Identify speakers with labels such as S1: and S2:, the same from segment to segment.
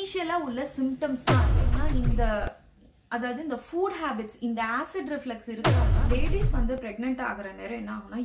S1: இனிஷியலாக உள்ள சிம்டம்ஸ் தான் அப்படின்னா இந்த அதாவது இந்த ஃபுட் ஹேபிட்ஸ் இந்த ஆசிட் ரிஃப்ளெக்ஸ் இருக்கிறவங்க லேடிஸ் வந்து ப்ரெக்னென்ட் ஆகிற நேரம் என்ன ஆகும்னா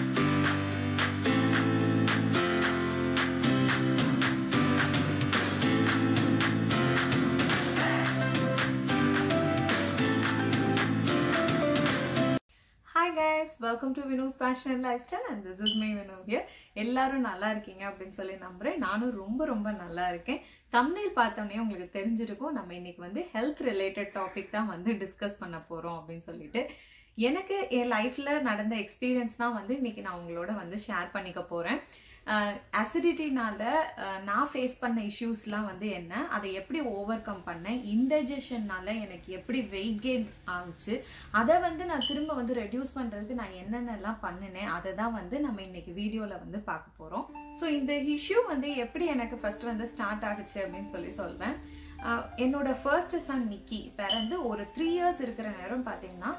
S1: hi guys welcome to Vino's fashion and lifestyle and this is my Vino here எல்லாரும் நல்லா இருக்கீங்க அப்படின்னு சொல்லி நம்புறேன் நானும் ரொம்ப ரொம்ப நல்லா இருக்கேன் தமிழில் பார்த்தோன்னே உங்களுக்கு தெரிஞ்சிருக்கும் நம்ம இன்னைக்கு வந்து ஹெல்த் ரிலேட்டட் டாபிக் தான் வந்து டிஸ்கஸ் பண்ண போறோம் அப்படின்னு சொல்லிட்டு எனக்கு என் லைஃப்ல நடந்த எக்ஸ்பீரியன்ஸ் தான் வந்து இன்னைக்கு நான் உங்களோட வந்து ஷேர் பண்ணிக்க போறேன் அசிடிட்டினால நான் ஃபேஸ் பண்ண இஷ்யூஸ்லாம் வந்து என்ன அதை எப்படி ஓவர் கம் பண்ணேன் இன்டைஜஷன்னால எனக்கு எப்படி வெயிட் கெயின் ஆகுச்சு அதை வந்து நான் திரும்ப வந்து ரெடியூஸ் பண்ணுறதுக்கு நான் என்னென்னலாம் பண்ணினேன் அதை தான் வந்து நம்ம இன்னைக்கு வீடியோவில் வந்து பார்க்க போகிறோம் ஸோ இந்த இஷ்யூ வந்து எப்படி எனக்கு ஃபர்ஸ்ட் வந்து ஸ்டார்ட் ஆகுச்சு அப்படின்னு சொல்லி சொல்கிறேன் என்னோட ஃபர்ஸ்ட் சன் நிக்கி பிறந்து ஒரு த்ரீ இயர்ஸ் இருக்கிற நேரம் பார்த்தீங்கன்னா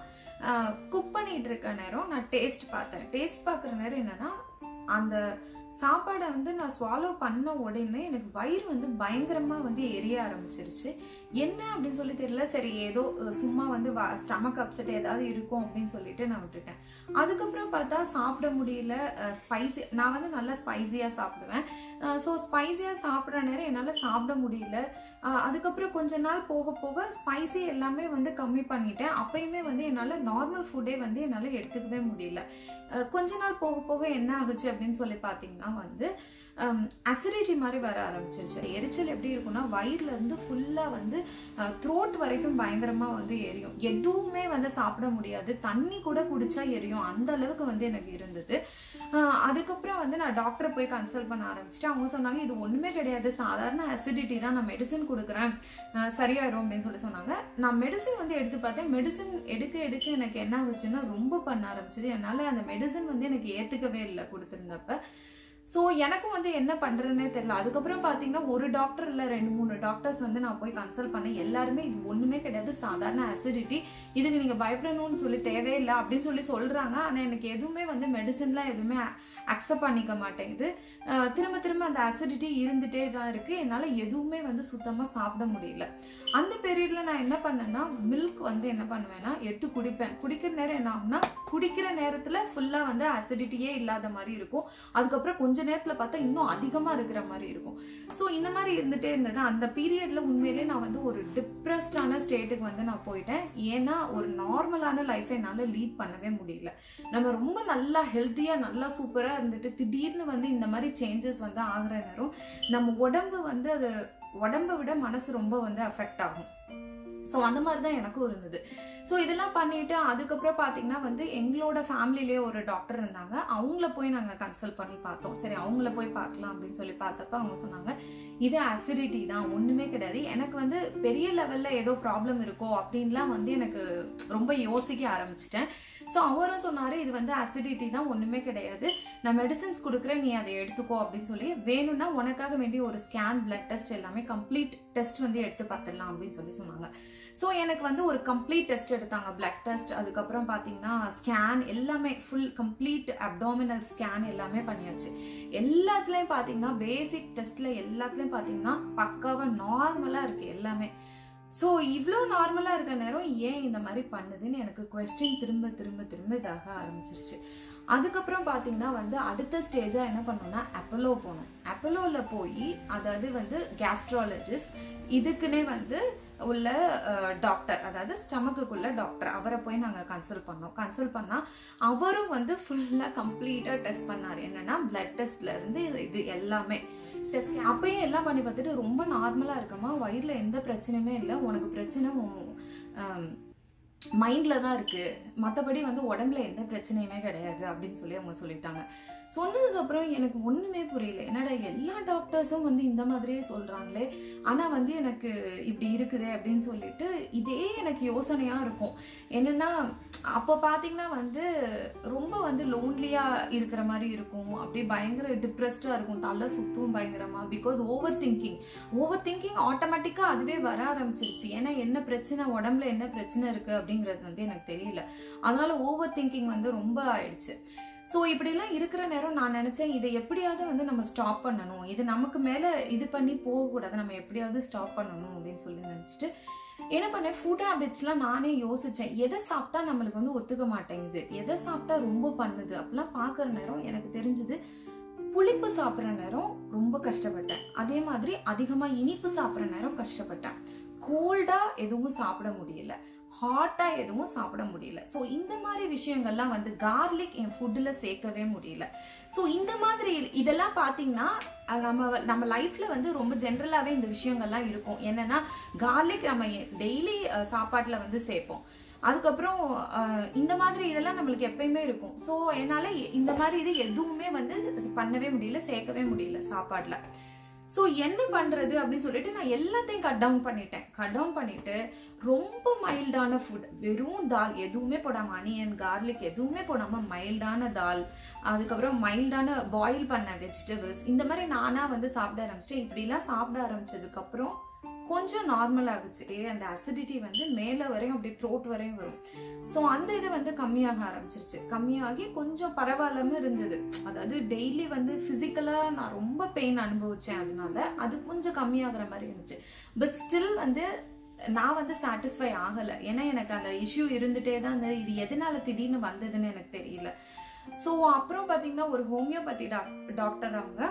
S1: குக் பண்ணிட்டு இருக்க நேரம் நான் டேஸ்ட் பார்த்தேன் டேஸ்ட் பார்க்குற நேரம் என்னன்னா அந்த சாப்பாடை வந்து நான் ஸ்வாலோ பண்ண உடனே எனக்கு வயிறு வந்து பயங்கரமாக வந்து எரிய ஆரம்பிச்சிருச்சு என்ன அப்படின்னு சொல்லி தெரியல சரி ஏதோ சும்மா வந்து ஸ்டமக் அப்செட் ஏதாவது இருக்கும் அப்படின்னு சொல்லிட்டு நான் விட்டுட்டேன் அதுக்கப்புறம் பார்த்தா சாப்பிட முடியல ஸ்பைசி நான் வந்து நல்லா ஸ்பைசியாக சாப்பிடுவேன் ஸோ ஸ்பைசியாக சாப்பிட்ற நேரம் என்னால் சாப்பிட முடியல அதுக்கப்புறம் கொஞ்ச நாள் போக போக ஸ்பைசி எல்லாமே வந்து கம்மி பண்ணிட்டேன் அப்பயுமே வந்து என்னால் நார்மல் ஃபுட்டே வந்து என்னால் எடுத்துக்கவே முடியல கொஞ்ச நாள் போக போக என்ன ஆகுச்சு அப்படின்னு சொல்லி பார்த்தீங்கன்னா வந்து அசிடிட்டி மாதிரி வர ஆரம்பிச்சிருச்சு எரிச்சல் எப்படி இருக்கும்னா வயிறுல இருந்து ஃபுல்லா வந்து த்ரோட் வரைக்கும் பயங்கரமா வந்து எரியும் எதுவுமே வந்து சாப்பிட முடியாது தண்ணி கூட குடிச்சா எரியும் அந்த அளவுக்கு வந்து எனக்கு இருந்தது அதுக்கப்புறம் வந்து நான் டாக்டரை போய் கன்சல்ட் பண்ண ஆரம்பிச்சுட்டு அவங்க சொன்னாங்க இது ஒண்ணுமே கிடையாது சாதாரண அசிடிட்டி தான் நான் மெடிசன் கொடுக்குறேன் சரியாயிரும் அப்படின்னு சொல்லி சொன்னாங்க நான் மெடிசன் வந்து எடுத்து பார்த்தேன் மெடிசன் எடுக்க எடுக்க எனக்கு என்ன ஆகுச்சுன்னா ரொம்ப பண்ண ஆரம்பிச்சது என்னால் அந்த மெடிசன் வந்து எனக்கு ஏற்றுக்கவே இல்லை கொடுத்துருந்தப்ப ஸோ எனக்கும் வந்து என்ன பண்ணுறதுனே தெரியல அதுக்கப்புறம் பார்த்தீங்கன்னா ஒரு டாக்டர் இல்லை ரெண்டு மூணு டாக்டர்ஸ் வந்து நான் போய் கன்சல்ட் பண்ணேன் எல்லாருமே இது ஒன்றுமே கிடையாது சாதாரண அசிடிட்டி இதுக்கு நீங்கள் பயப்படணும்னு சொல்லி தேவையில்லை அப்படின்னு சொல்லி சொல்கிறாங்க ஆனால் எனக்கு எதுவுமே வந்து மெடிசன்லாம் எதுவுமே அக்செப்ட் பண்ணிக்க மாட்டேங்குது திரும்ப திரும்ப அந்த அசிடிட்டி இருந்துகிட்டே தான் இருக்குது என்னால் எதுவுமே வந்து சுத்தமாக சாப்பிட முடியல அந்த பீரியடில் நான் என்ன பண்ணேன்னா மில்க் வந்து என்ன பண்ணுவேன்னா எடுத்து குடிப்பேன் குடிக்கிற நேரம் என்ன ஆகும்னா குடிக்கிற நேரத்தில் ஃபுல்லாக வந்து அசிடிட்டியே இல்லாத மாதிரி இருக்கும் அதுக்கப்புறம் கொஞ்ச நேரத்தில் பார்த்தா இன்னும் அதிகமாக இருக்கிற மாதிரி இருக்கும் ஸோ இந்த மாதிரி இருந்துகிட்டே இருந்தது அந்த பீரியடில் உண்மையிலே நான் வந்து ஒரு டிப்ரெஸ்டான ஸ்டேட்டுக்கு வந்து நான் போயிட்டேன் ஏன்னா ஒரு நார்மலான லைஃப்பை என்னால் லீட் பண்ணவே முடியல நம்ம ரொம்ப நல்லா ஹெல்த்தியாக நல்லா சூப்பராக இருந்துட்டு திடீர்னு வந்து இந்த மாதிரி சேஞ்சஸ் வந்து ஆகிற நேரம் நம்ம உடம்பு வந்து அது உடம்பை விட மனசு ரொம்ப வந்து அஃபெக்ட் ஆகும் ஸோ அந்த மாதிரி தான் எனக்கும் இருந்தது ஸோ இதெல்லாம் பண்ணிட்டு அதுக்கப்புறம் பார்த்தீங்கன்னா வந்து எங்களோட ஃபேமிலிலேயே ஒரு டாக்டர் இருந்தாங்க அவங்கள போய் நாங்கள் கன்சல்ட் பண்ணி பார்த்தோம் சரி அவங்கள போய் பார்க்கலாம் அப்படின்னு சொல்லி பார்த்தப்ப அவங்க சொன்னாங்க இது அசிடிட்டி தான் ஒன்றுமே கிடையாது எனக்கு வந்து பெரிய லெவலில் ஏதோ ப்ராப்ளம் இருக்கோ அப்படின்லாம் வந்து எனக்கு ரொம்ப யோசிக்க ஆரம்பிச்சிட்டேன் ஸோ அவரும் சொன்னார் இது வந்து அசிடிட்டி தான் ஒன்றுமே கிடையாது நான் மெடிசன்ஸ் கொடுக்குறேன் நீ அதை எடுத்துக்கோ அப்படின்னு சொல்லி வேணும்னா உனக்காக வேண்டிய ஒரு ஸ்கேன் பிளட் டெஸ்ட் எல்லாமே கம்ப்ளீட் டெஸ்ட் வந்து எடுத்து பார்த்துடலாம் அப்படின்னு சொல்லி சொன்னாங்க ஸோ எனக்கு வந்து ஒரு கம்ப்ளீட் டெஸ்ட் எடுத்தாங்க பிளட் டெஸ்ட் அதுக்கப்புறம் பார்த்தீங்கன்னா ஸ்கேன் எல்லாமே ஃபுல் கம்ப்ளீட் அப்டாமினல் ஸ்கேன் எல்லாமே பண்ணியாச்சு எல்லாத்துலேயும் பார்த்தீங்கன்னா பேசிக் டெஸ்ட்டில் எல்லாத்துலேயும் பார்த்தீங்கன்னா பக்காவாக நார்மலாக இருக்குது எல்லாமே ஸோ இவ்வளோ நார்மலாக இருக்க நேரம் ஏன் இந்த மாதிரி பண்ணுதுன்னு எனக்கு கொஸ்டின் திரும்ப திரும்ப திரும்ப இதாக ஆரம்பிச்சிருச்சு அதுக்கப்புறம் பார்த்தீங்கன்னா வந்து அடுத்த ஸ்டேஜாக என்ன பண்ணோம்னா அப்பலோ போனோம் அப்பலோவில் போய் அதாவது வந்து கேஸ்ட்ராலஜிஸ்ட் இதுக்குன்னே வந்து உள்ள டாக்டர் அதாவது ஸ்டமக்குள்ள டாக்டர் அவரை போய் நாங்கள் கன்சல்ட் பண்ணோம் கன்சல்ட் பண்ணால் அவரும் வந்து ஃபுல்லாக கம்ப்ளீட்டாக டெஸ்ட் பண்ணார் என்னன்னா பிளட் டெஸ்ட்ல இருந்து இது எல்லாமே டெஸ்ட் அப்பயும் எல்லாம் பண்ணி பார்த்துட்டு ரொம்ப நார்மலாக இருக்கமா வயிறில் எந்த பிரச்சனையுமே இல்லை உனக்கு பிரச்சனை மைண்டில் தான் இருக்குது மற்றபடி வந்து உடம்புல எந்த பிரச்சனையுமே கிடையாது அப்படின்னு சொல்லி அவங்க சொல்லிட்டாங்க சொன்னதுக்கப்புறம் எனக்கு ஒன்றுமே புரியல என்னடா எல்லா டாக்டர்ஸும் வந்து இந்த மாதிரியே சொல்கிறாங்களே ஆனால் வந்து எனக்கு இப்படி இருக்குதே அப்படின்னு சொல்லிட்டு இதே எனக்கு யோசனையாக இருக்கும் என்னென்னா அப்போ பார்த்தீங்கன்னா வந்து ரொம்ப வந்து லோன்லியாக இருக்கிற மாதிரி இருக்கும் அப்படியே பயங்கர டிப்ரெஸ்டாக இருக்கும் தலை சுத்தும் பயங்கரமாக because overthinking overthinking ஆட்டோமேட்டிக்காக அதுவே வர ஆரம்பிச்சிருச்சு ஏன்னா என்ன பிரச்சனை உடம்புல என்ன பிரச்சனை இருக்குது அப்படிங்கிறது வந்து எனக்கு தெரியல அதனால ஓவர் திங்கிங் வந்து ரொம்ப ஆயிடுச்சு ஸோ இப்படிலாம் இருக்கிற நேரம் நான் நினச்சேன் இதை எப்படியாவது வந்து நம்ம ஸ்டாப் பண்ணணும் இது நமக்கு மேலே இது பண்ணி போகக்கூடாது நம்ம எப்படியாவது ஸ்டாப் பண்ணணும் அப்படின்னு சொல்லி நினச்சிட்டு என்ன பண்ணேன் ஃபுட் ஹேபிட்ஸ்லாம் நானே யோசித்தேன் எதை சாப்பிட்டா நம்மளுக்கு வந்து ஒத்துக்க மாட்டேங்குது எதை சாப்பிட்டா ரொம்ப பண்ணுது அப்படிலாம் பார்க்குற நேரம் எனக்கு தெரிஞ்சது புளிப்பு சாப்பிட்ற நேரம் ரொம்ப கஷ்டப்பட்டேன் அதே மாதிரி அதிகமாக இனிப்பு சாப்பிட்ற நேரம் கஷ்டப்பட்டேன் கோல்டாக எதுவும் சாப்பிட முடியல ஹாட்டாக எதுவும் சாப்பிட முடியல ஸோ இந்த மாதிரி விஷயங்கள்லாம் வந்து கார்லிக் என் ஃபுட்டில் சேர்க்கவே முடியல ஸோ இந்த மாதிரி இதெல்லாம் பார்த்தீங்கன்னா நம்ம நம்ம லைஃப்பில் வந்து ரொம்ப ஜென்ரலாகவே இந்த விஷயங்கள்லாம் இருக்கும் என்னென்னா கார்லிக் நம்ம டெய்லி சாப்பாட்டில் வந்து சேர்ப்போம் அதுக்கப்புறம் இந்த மாதிரி இதெல்லாம் நம்மளுக்கு எப்பயுமே இருக்கும் ஸோ என்னால் இந்த மாதிரி இது எதுவுமே வந்து பண்ணவே முடியல சேர்க்கவே முடியல சாப்பாட்டில் ஸோ என்ன பண்ணுறது அப்படின்னு சொல்லிட்டு நான் எல்லாத்தையும் கட் டவுன் பண்ணிட்டேன் கட் டவுன் பண்ணிட்டு ரொம்ப மைல்டான ஃபுட் வெறும் தால் எதுவுமே போடாமல் அனியன் கார்லிக் எதுவுமே போடாமல் மைல்டான தால் அதுக்கப்புறம் மைல்டான பாயில் பண்ண வெஜிடபிள்ஸ் இந்த மாதிரி நானாக வந்து சாப்பிட ஆரம்பிச்சிட்டேன் இப்படிலாம் சாப்பிட ஆரம்பிச்சதுக்கப்புறம் கொஞ்சம் நார்மல் ஆகுச்சு அந்த அசிடிட்டி வந்து மேலே வரையும் அப்படியே த்ரோட் வரையும் வரும் ஸோ அந்த இது வந்து கம்மியாக ஆரம்பிச்சிருச்சு கம்மியாகி கொஞ்சம் பரவாயில்லாம இருந்தது அதாவது டெய்லி வந்து ஃபிசிக்கலாக நான் ரொம்ப பெயின் அனுபவிச்சேன் அதனால அது கொஞ்சம் கம்மியாகிற மாதிரி இருந்துச்சு பட் ஸ்டில் வந்து நான் வந்து சாட்டிஸ்ஃபை ஆகலை ஏன்னா எனக்கு அந்த இஷ்யூ இருந்துகிட்டே தான் இருந்தது இது எதனால திடீர்னு வந்ததுன்னு எனக்கு தெரியல ஸோ அப்புறம் பார்த்தீங்கன்னா ஒரு ஹோமியோபதி டாக்டர் அவங்க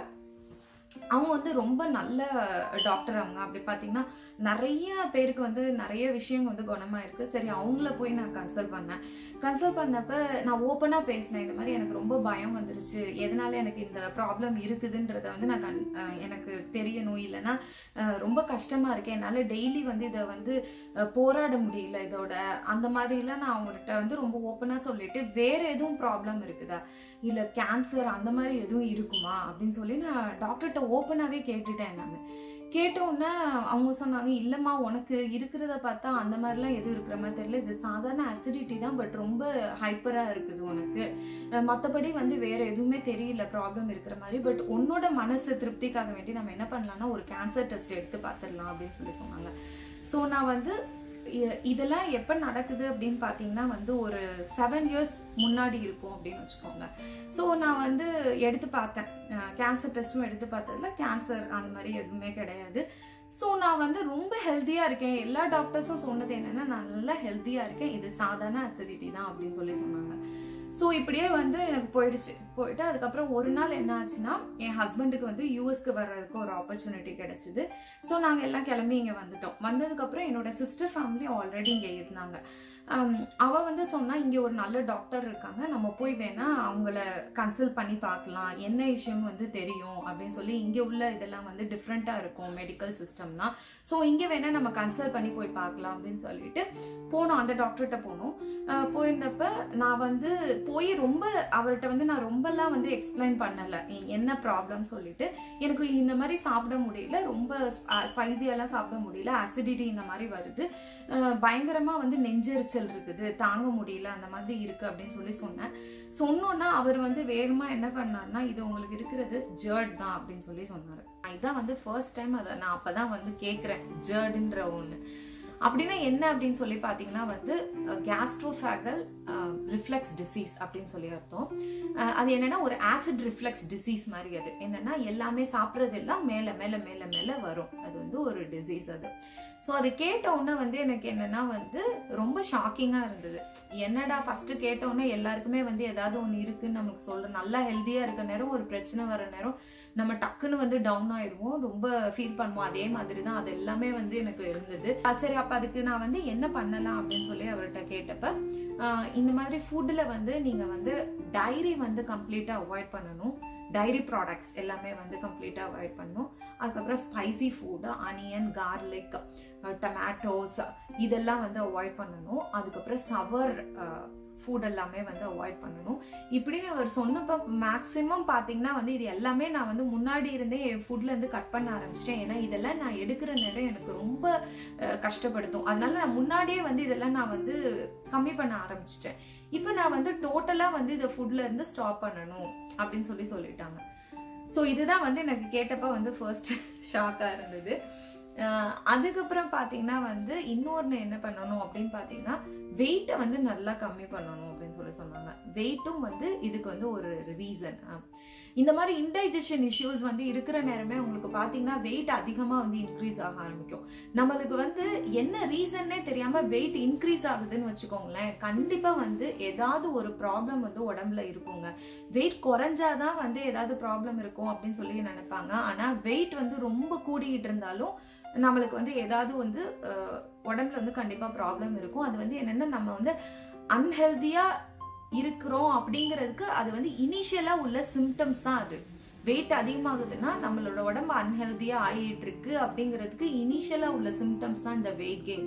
S1: அவங்க வந்து ரொம்ப நல்ல டாக்டர் அவங்க அப்படி பார்த்தீங்கன்னா நிறைய பேருக்கு வந்து நிறைய விஷயம் வந்து குணமாயிருக்கு சரி அவங்கள போய் நான் கன்சல்ட் பண்ணேன் கன்சல்ட் பண்ணப்ப நான் ஓப்பனாக பேசினேன் இந்த மாதிரி எனக்கு ரொம்ப பயம் வந்துருச்சு எதனால எனக்கு இந்த ப்ராப்ளம் இருக்குதுன்றத வந்து நான் கண் எனக்கு தெரியணும் இல்லைன்னா ரொம்ப கஷ்டமாக இருக்கு என்னால் டெய்லி வந்து இதை வந்து போராட முடியல இதோட அந்த மாதிரிலாம் நான் அவங்ககிட்ட வந்து ரொம்ப ஓப்பனாக சொல்லிட்டு வேற எதுவும் ப்ராப்ளம் இருக்குதா இல்லை கேன்சர் அந்த மாதிரி எதுவும் இருக்குமா அப்படின்னு சொல்லி நான் டாக்டர்கிட்ட ஓப்பனாகவே கேட்டுட்டேன் நான் கேட்டோன்னே அவங்க சொன்னாங்க இல்லைம்மா உனக்கு இருக்கிறத பார்த்தா அந்த மாதிரிலாம் எதுவும் இருக்கிற மாதிரி தெரியல இது சாதாரண அசிடிட்டி தான் பட் ரொம்ப ஹைப்பராக இருக்குது உனக்கு மற்றபடி வந்து வேற எதுவுமே தெரியல ப்ராப்ளம் இருக்கிற மாதிரி பட் உன்னோட மனசு திருப்திக்காக வேண்டி நம்ம என்ன பண்ணலாம்னா ஒரு கேன்சர் டெஸ்ட் எடுத்து பார்த்துடலாம் அப்படின்னு சொல்லி சொன்னாங்க ஸோ நான் வந்து இதெல்லாம் எப்போ நடக்குது அப்படின்னு பார்த்தீங்கன்னா வந்து ஒரு செவன் இயர்ஸ் முன்னாடி இருக்கும் அப்படின்னு வச்சுக்கோங்க ஸோ நான் வந்து எடுத்து பார்த்தேன் கேன்சர் டெஸ்ட்டும் எடுத்து பார்த்ததுல கேன்சர் அந்த மாதிரி எதுவுமே கிடையாது ஸோ நான் வந்து ரொம்ப ஹெல்த்தியாக இருக்கேன் எல்லா டாக்டர்ஸும் சொன்னது என்னென்னா நான் நல்லா ஹெல்த்தியாக இருக்கேன் இது சாதாரண அசிடிட்டி தான் அப்படின்னு சொல்லி சொன்னாங்க ஸோ இப்படியே வந்து எனக்கு போயிடுச்சு போயிட்டு அதுக்கப்புறம் ஒரு நாள் என்ன ஆச்சுன்னா என் ஹஸ்பண்டுக்கு வந்து யூஎஸ்க்கு வர்றதுக்கு ஒரு ஆப்பர்ச்சுனிட்டி கிடைச்சிது ஸோ நாங்கள் எல்லாம் கிளம்பி இங்கே வந்துட்டோம் வந்ததுக்கப்புறம் என்னோட சிஸ்டர் ஃபேமிலி ஆல்ரெடி இங்கே இருந்தாங்க அவ வந்து சொன்னா இங்க ஒரு நல்ல டாக்டர் இருக்காங்க நம்ம போய் வேணா அவங்கள கன்சல்ட் பண்ணி பார்க்கலாம் என்ன விஷயம் வந்து தெரியும் அப்படின்னு சொல்லி இங்க உள்ள இதெல்லாம் வந்து டிஃப்ரெண்டா இருக்கும் மெடிக்கல் சிஸ்டம்லாம் ஸோ இங்க வேணா நம்ம கன்சல்ட் பண்ணி போய் பார்க்கலாம் அப்படின்னு சொல்லிட்டு போனோம் அந்த டாக்டர்கிட்ட போனோம் போயிருந்தப்ப நான் வந்து போய் ரொம்ப அவர்கிட்ட வந்து நான் ரொம்பலாம் வந்து எக்ஸ்பிளைன் பண்ணல என்ன ப்ராப்ளம் சொல்லிட்டு எனக்கு இந்த மாதிரி சாப்பிட முடியல ரொம்ப ஸ்பைசியெல்லாம் சாப்பிட முடியல அசிடிட்டி இந்த மாதிரி வருது பயங்கரமா வந்து நெஞ்செரிச்சல் இருக்குது தாங்க முடியல அந்த மாதிரி இருக்கு அப்படின்னு சொல்லி சொன்னேன் சொன்னோன்னா அவர் வந்து வேகமா என்ன பண்ணார்னா இது உங்களுக்கு இருக்கிறது ஜேர்ட் தான் அப்படின்னு சொல்லி சொன்னாரு இதான் வந்து ஃபர்ஸ்ட் டைம் அதை நான் அப்பதான் வந்து கேட்குறேன் ஜேர்டுன்ற ஒன்று அப்படின்னா என்ன அப்படின்னு சொல்லி பார்த்தீங்கன்னா வந்து கேஸ்ட்ரோஃபேகல் ரிஃப்ளெக்ஸ் டிசீஸ் அப்படின்னு சொல்லி அர்த்தம் அது என்னன்னா ஒரு ஆசிட் ரிஃப்ளெக்ஸ் டிசீஸ் மாதிரி அது என்னன்னா எல்லாமே சாப்பிட்றது எல்லாம் மேலே மேலே மேலே மேலே வரும் அது வந்து ஒரு டிசீஸ் அது ஸோ அது கேட்ட உடனே வந்து எனக்கு என்னன்னா வந்து ரொம்ப ஷாக்கிங்காக இருந்தது என்னடா ஃபர்ஸ்ட் கேட்ட உடனே எல்லாருக்குமே வந்து ஏதாவது ஒன்று இருக்குன்னு நமக்கு சொல்ற நல்லா ஹெல்த்தியாக இருக்க நேரம் ஒரு பிரச்சனை வர நேரம் நம்ம டக்குன்னு வந்து டவுன் ஆயிடுவோம் ரொம்ப ஃபீல் பண்ணுவோம் அதே மாதிரி தான் அது எல்லாமே வந்து எனக்கு இருந்தது சரி அப்போ அதுக்கு நான் வந்து என்ன பண்ணலாம் அப்படின்னு சொல்லி அவர்கிட்ட கேட்டப்ப இந்த மாதிரி ஃபுட்டில் வந்து நீங்கள் வந்து டைரி வந்து கம்ப்ளீட்டாக அவாய்ட் பண்ணணும் டைரி ப்ராடக்ட்ஸ் எல்லாமே வந்து கம்ப்ளீட்டாக அவாய்ட் பண்ணணும் அதுக்கப்புறம் spicy food onion garlic tomatoes இதெல்லாம் வந்து அவாய்ட் பண்ணணும் அதுக்கப்புறம் சவர் ஃபுட் எல்லாமே வந்து அவாய்ட் பண்ணணும் இப்படின்னு அவர் சொன்னப்போ மேக்ஸிமம் பார்த்தீங்கன்னா வந்து இது எல்லாமே நான் வந்து முன்னாடி இருந்தே என் ஃபுட்லேருந்து கட் பண்ண ஆரம்பிச்சிட்டேன் ஏன்னா இதெல்லாம் நான் எடுக்கிற நேரம் எனக்கு ரொம்ப கஷ்டப்படுத்தும் அதனால நான் முன்னாடியே வந்து இதெல்லாம் நான் வந்து கம்மி பண்ண ஆரம்பிச்சிட்டேன் இப்போ நான் வந்து டோட்டலாக வந்து இதை ஃபுட்ல இருந்து ஸ்டாப் பண்ணணும் அப்படின்னு சொல்லி சொல்லிட்டாங்க ஸோ இதுதான் வந்து எனக்கு கேட்டப்ப வந்து ஃபர்ஸ்ட் ஷாக்காக இருந்தது ஆஹ் அதுக்கப்புறம் பார்த்தீங்கன்னா வந்து இன்னொன்று என்ன பண்ணணும் அப்படின்னு பார்த்தீங்கன்னா வெயிட்டை வந்து நல்லா கம்மி பண்ணணும் அப்படின்னு சொல்லி சொன்னாங்க வெயிட்டும் வந்து இதுக்கு வந்து ஒரு ரீசன் இந்த மாதிரி இன்டைஜஷன் இஷ்யூஸ் வந்து இருக்கிற நேரமே உங்களுக்கு பார்த்தீங்கன்னா வெயிட் அதிகமாக வந்து இன்க்ரீஸ் ஆக ஆரம்பிக்கும் நம்மளுக்கு வந்து என்ன ரீசன்னே தெரியாம வெயிட் இன்க்ரீஸ் ஆகுதுன்னு வச்சுக்கோங்களேன் கண்டிப்பா வந்து ஏதாவது ஒரு ப்ராப்ளம் வந்து உடம்புல இருக்குங்க வெயிட் குறைஞ்சாதான் வந்து ஏதாவது ப்ராப்ளம் இருக்கும் அப்படின்னு சொல்லி நினைப்பாங்க ஆனா வெயிட் வந்து ரொம்ப கூடிக்கிட்டு இருந்தாலும் நம்மளுக்கு வந்து ஏதாவது வந்து அஹ், உடம்புல வந்து கண்டிப்பா ப்ராப்ளம் இருக்கும் அது வந்து என்னன்னா நம்ம வந்து அன்ஹெல்தியா இருக்கிறோம் அப்படிங்கிறதுக்கு அது வந்து இனிஷியலா உள்ள சிம்டம்ஸ் தான் அது வெயிட் அதிகமாகுதுன்னா நம்மளோட உடம்பு அன்ஹெல்தியா ஆகிட்டு இருக்கு அப்படிங்கிறதுக்கு இனிஷியலா உள்ள சிம்டம்ஸ் தான் இந்த வெயிட் கெயின்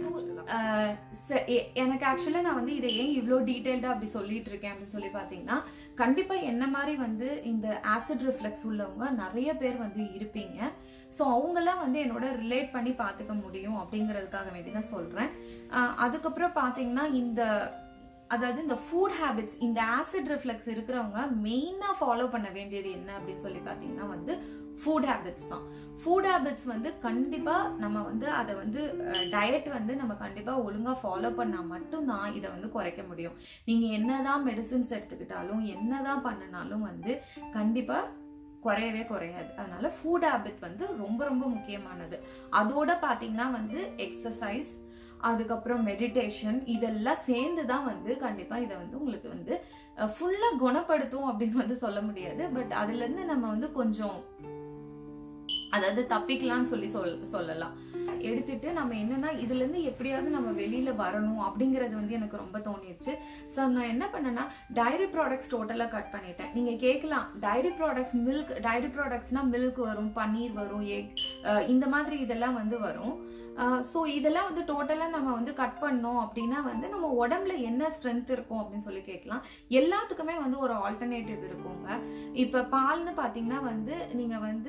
S1: எனக்கு ஆக்சுவலா நான் வந்து இதை ஏன் இவ்வளோ டீட்டெயில்டா அப்படி சொல்லிட்டு இருக்கேன் அப்படின்னு சொல்லி பார்த்தீங்கன்னா கண்டிப்பா என்ன மாதிரி வந்து இந்த ஆசிட் ரிஃப்ளெக்ஸ் உள்ளவங்க நிறைய பேர் வந்து இருப்பீங்க ஸோ அவங்கெல்லாம் வந்து என்னோட ரிலேட் பண்ணி பார்த்துக்க முடியும் அப்படிங்கிறதுக்காக வேண்டி தான் சொல்றேன் அஹ் அதுக்கப்புறம் பார்த்தீங்கன்னா இந்த அதாவது இந்த ஃபுட் ஹேபிட்ஸ் இந்த ஆசிட் ரிஃப்ளெக்ஸ் இருக்கிறவங்க மெயினாக ஃபாலோ பண்ண வேண்டியது என்ன அப்படின்னு சொல்லி பார்த்தீங்கன்னா வந்து ஃபுட் ஹேபிட்ஸ் தான் ஃபுட் ஹேபிட்ஸ் வந்து கண்டிப்பாக நம்ம வந்து அதை வந்து டயட் வந்து நம்ம கண்டிப்பாக ஒழுங்காக ஃபாலோ பண்ணால் மட்டும்தான் இதை வந்து குறைக்க முடியும் நீங்கள் என்னதான் மெடிசின்ஸ் எடுத்துக்கிட்டாலும் என்னதான் பண்ணினாலும் வந்து கண்டிப்பாக குறையவே குறையாது அதனால ஃபுட் ஹேபிட் வந்து ரொம்ப ரொம்ப முக்கியமானது அதோட பார்த்தீங்கன்னா வந்து எக்ஸசைஸ் அதுக்கப்புறம் மெடிடேஷன் இதெல்லாம் சேர்ந்து தான் வந்து கண்டிப்பா இதை வந்து உங்களுக்கு வந்து ஃபுல்லா குணப்படுத்தும் அப்படின்னு வந்து சொல்ல முடியாது பட் அதுல இருந்து நம்ம வந்து கொஞ்சம் அதாவது தப்பிக்கலாம்னு சொல்லி சொல் சொல்லலாம் எடுத்துட்டு நம்ம என்னன்னா இதுல இருந்து எப்படியாவது நம்ம வெளியில வரணும் அப்படிங்கறது வந்து எனக்கு ரொம்ப தோணிருச்சு ஸோ நான் என்ன பண்ணேன்னா டைரி ப்ராடக்ட்ஸ் டோட்டலா கட் பண்ணிட்டேன் நீங்க கேட்கலாம் டைரி ப்ராடக்ட்ஸ் மில்க் டைரி ப்ராடக்ட்ஸ்னா மில்க் வரும் பன்னீர் வரும் எக் இந்த மாதிரி இதெல்லாம் வந்து வரும் ஸோ இதெல்லாம் வந்து டோட்டலாக நம்ம வந்து கட் பண்ணோம் அப்படின்னா வந்து நம்ம உடம்புல என்ன ஸ்ட்ரென்த் இருக்கும் அப்படின்னு சொல்லி கேட்கலாம் எல்லாத்துக்குமே வந்து ஒரு ஆல்டர்னேட்டிவ் இருக்குங்க இப்போ பால்னு பார்த்தீங்கன்னா வந்து நீங்கள் வந்து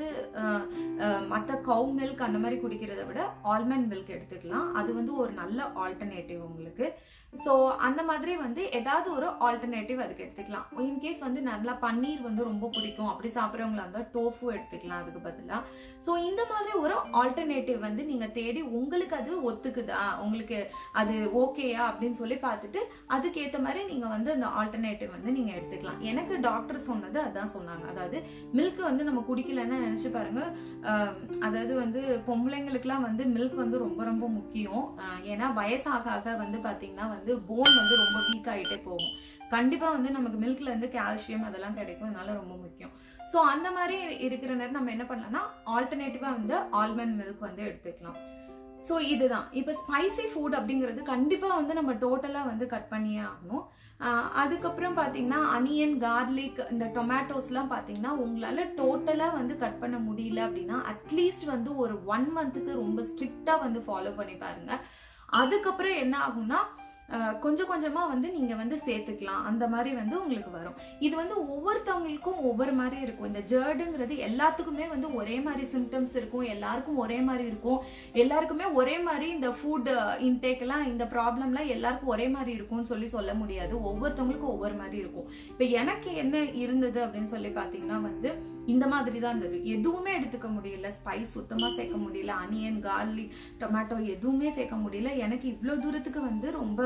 S1: மற்ற கவு மில்க் அந்த மாதிரி குடிக்கிறத விட ஆல்மண்ட் மில்க் எடுத்துக்கலாம் அது வந்து ஒரு நல்ல ஆல்டர்னேட்டிவ் உங்களுக்கு ஸோ அந்த மாதிரி வந்து ஏதாவது ஒரு ஆல்டர்னேட்டிவ் அதுக்கு எடுத்துக்கலாம் இன்கேஸ் வந்து நல்லா பன்னீர் வந்து ரொம்ப பிடிக்கும் அப்படி சாப்பிட்றவங்களா இருந்தால் டோஃபு எடுத்துக்கலாம் அதுக்கு பதிலாக ஸோ இந்த மாதிரி ஒரு ஆல்டர்னேட்டிவ் வந்து நீங்கள் தேடி உங்களுக்கு அது ஒத்துக்குதா உங்களுக்கு அது ஓகேயா அப்படின்னு சொல்லி பார்த்துட்டு அதுக்கேற்ற மாதிரி நீங்கள் வந்து அந்த ஆல்டர்னேட்டிவ் வந்து நீங்கள் எடுத்துக்கலாம் எனக்கு டாக்டர் சொன்னது அதான் சொன்னாங்க அதாவது மில்க் வந்து நம்ம குடிக்கலன்னு நினச்சி பாருங்க ஆஹ் அதாவது வந்து பொம்பளைங்களுக்குலாம் வந்து மில்க் வந்து ரொம்ப ரொம்ப முக்கியம் ஆஹ் ஏன்னா வயசாக ஆக வந்து பார்த்தீங்கன்னா வந்து போன் வந்து ரொம்ப வீக் ஆகிட்டே போகும் கண்டிப்பா வந்து நமக்கு மில்க்ல இருந்து கால்சியம் அதெல்லாம் கிடைக்கும் அதனால ரொம்ப முக்கியம் ஸோ அந்த மாதிரி இருக்கிற நேரம் நம்ம என்ன பண்ணலாம்னா ஆல்டர்னேட்டிவா வந்து ஆல்மண்ட் மில்க் வந்து எடுத்துக்கலாம் ஸோ இதுதான் இப்போ ஸ்பைசி ஃபுட் அப்படிங்கிறது கண்டிப்பாக வந்து நம்ம டோட்டலாக வந்து கட் பண்ணியே ஆகணும் ஆஹ் அதுக்கப்புறம் பார்த்தீங்கன்னா அனியன் கார்லிக் இந்த டொமேட்டோஸ்லாம் பார்த்தீங்கன்னா உங்களால் டோட்டலாக வந்து கட் பண்ண முடியல அப்படின்னா அட்லீஸ்ட் வந்து ஒரு ஒன் மந்த்துக்கு ரொம்ப ஸ்ட்ரிக்டாக வந்து ஃபாலோ பண்ணி பாருங்க அதுக்கப்புறம் என்ன ஆகும்னா ஆஹ் கொஞ்சம் கொஞ்சமா வந்து நீங்க வந்து சேர்த்துக்கலாம் அந்த மாதிரி வந்து உங்களுக்கு வரும் இது வந்து ஒவ்வொருத்தவங்களுக்கும் ஒவ்வொரு மாதிரி இருக்கும் இந்த ஜேர்டுங்கிறது எல்லாத்துக்குமே வந்து ஒரே மாதிரி சிம்டம்ஸ் இருக்கும் எல்லாருக்கும் ஒரே மாதிரி இருக்கும் எல்லாருக்குமே ஒரே மாதிரி இந்த ஃபுட் இன்டேக் எல்லாம் இந்த ப்ராப்ளம்லாம் எல்லாருக்கும் ஒரே மாதிரி இருக்கும்னு சொல்லி சொல்ல முடியாது ஒவ்வொருத்தவங்களுக்கும் ஒவ்வொரு மாதிரி இருக்கும் இப்போ எனக்கு என்ன இருந்தது அப்படின்னு சொல்லி பார்த்தீங்கன்னா வந்து இந்த மாதிரி தான் இருந்தது எதுவுமே எடுத்துக்க முடியல ஸ்பைஸ் சுத்தமாக சேர்க்க முடியல அனியன் கார்லிக் டொமேட்டோ எதுவுமே சேர்க்க முடியல எனக்கு இவ்வளோ தூரத்துக்கு வந்து ரொம்ப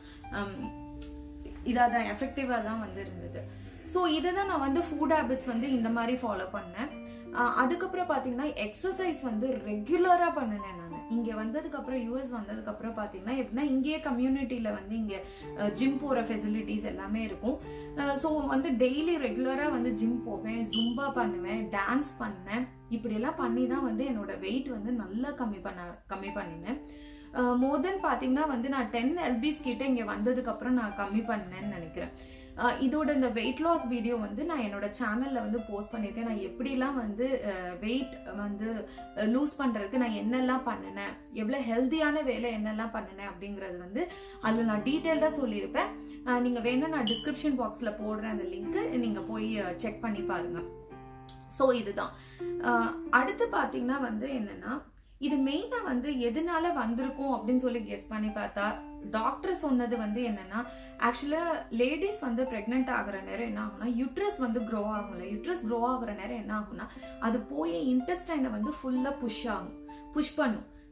S1: இதாக தான் எஃபெக்டிவாக தான் வந்து இருந்தது ஸோ இதை தான் நான் வந்து ஃபுட் ஹேபிட்ஸ் வந்து இந்த மாதிரி ஃபாலோ பண்ணேன் ஆஹ் அதுக்கப்புறம் பார்த்தீங்கன்னா எக்ஸசைஸ் வந்து ரெகுலராக பண்ணினேன் நான் இங்கே வந்ததுக்கப்புறம் யூஎஸ் வந்ததுக்கப்புறம் பார்த்தீங்கன்னா எப்படின்னா இங்கேயே கம்யூனிட்டியில் வந்து இங்கே ஜிம் போகிற ஃபெசிலிட்டிஸ் எல்லாமே இருக்கும் ஸோ வந்து டெய்லி ரெகுலராக வந்து ஜிம் போவேன் ஜும்பா பண்ணுவேன் டான்ஸ் பண்ணேன் இப்படியெல்லாம் பண்ணி தான் வந்து என்னோட வெயிட் வந்து நல்லா கம்மி பண்ண கம்மி பண்ணினேன் மோர் தென் பார்த்தீங்கன்னா வந்து நான் டென் எல்பிஸ் கிட்ட இங்கே வந்ததுக்கப்புறம் நான் கம்மி பண்ணேன்னு நினைக்கிறேன் அஹ் இதோட இந்த வெயிட் லாஸ் வீடியோ வந்து நான் என்னோட சேனல்ல வந்து போஸ்ட் பண்ணியிருக்கேன் நான் எப்படிலாம் வந்து வெயிட் வந்து லூஸ் பண்றதுக்கு நான் என்னெல்லாம் பண்ணினேன் எவ்வளோ ஹெல்த்தியான வேலை என்னெல்லாம் பண்ணினேன் அப்படிங்கிறது வந்து அதில் நான் டீட்டெயில்டாக சொல்லியிருப்பேன் அஹ் நீங்க வேணா நான் டிஸ்கிரிப்ஷன் பாக்ஸ்ல போடுறேன் அந்த லிங்க் நீங்க போய் செக் பண்ணி பாருங்க ஸோ இதுதான் அஹ் அடுத்து பார்த்தீங்கன்னா வந்து என்னன்னா இது மெயினா வந்து எதனால வந்திருக்கும் அப்படின்னு சொல்லி கெஸ் பண்ணி பார்த்தா டாக்டர் சொன்னது வந்து என்னன்னா ஆக்சுவலா லேடிஸ் வந்து பிரெக்னென்ட் ஆகுற நேரம் என்ன ஆகும்னா யுட்ரஸ் வந்து க்ரோ ஆகும்ல யுட்ரஸ் க்ரோ ஆகுற நேரம் என்ன ஆகும்னா அது போய் இன்டெஸ்டைனை வந்து ஃபுல்லா புஷ் ஆகும் புஷ் பண்ணும்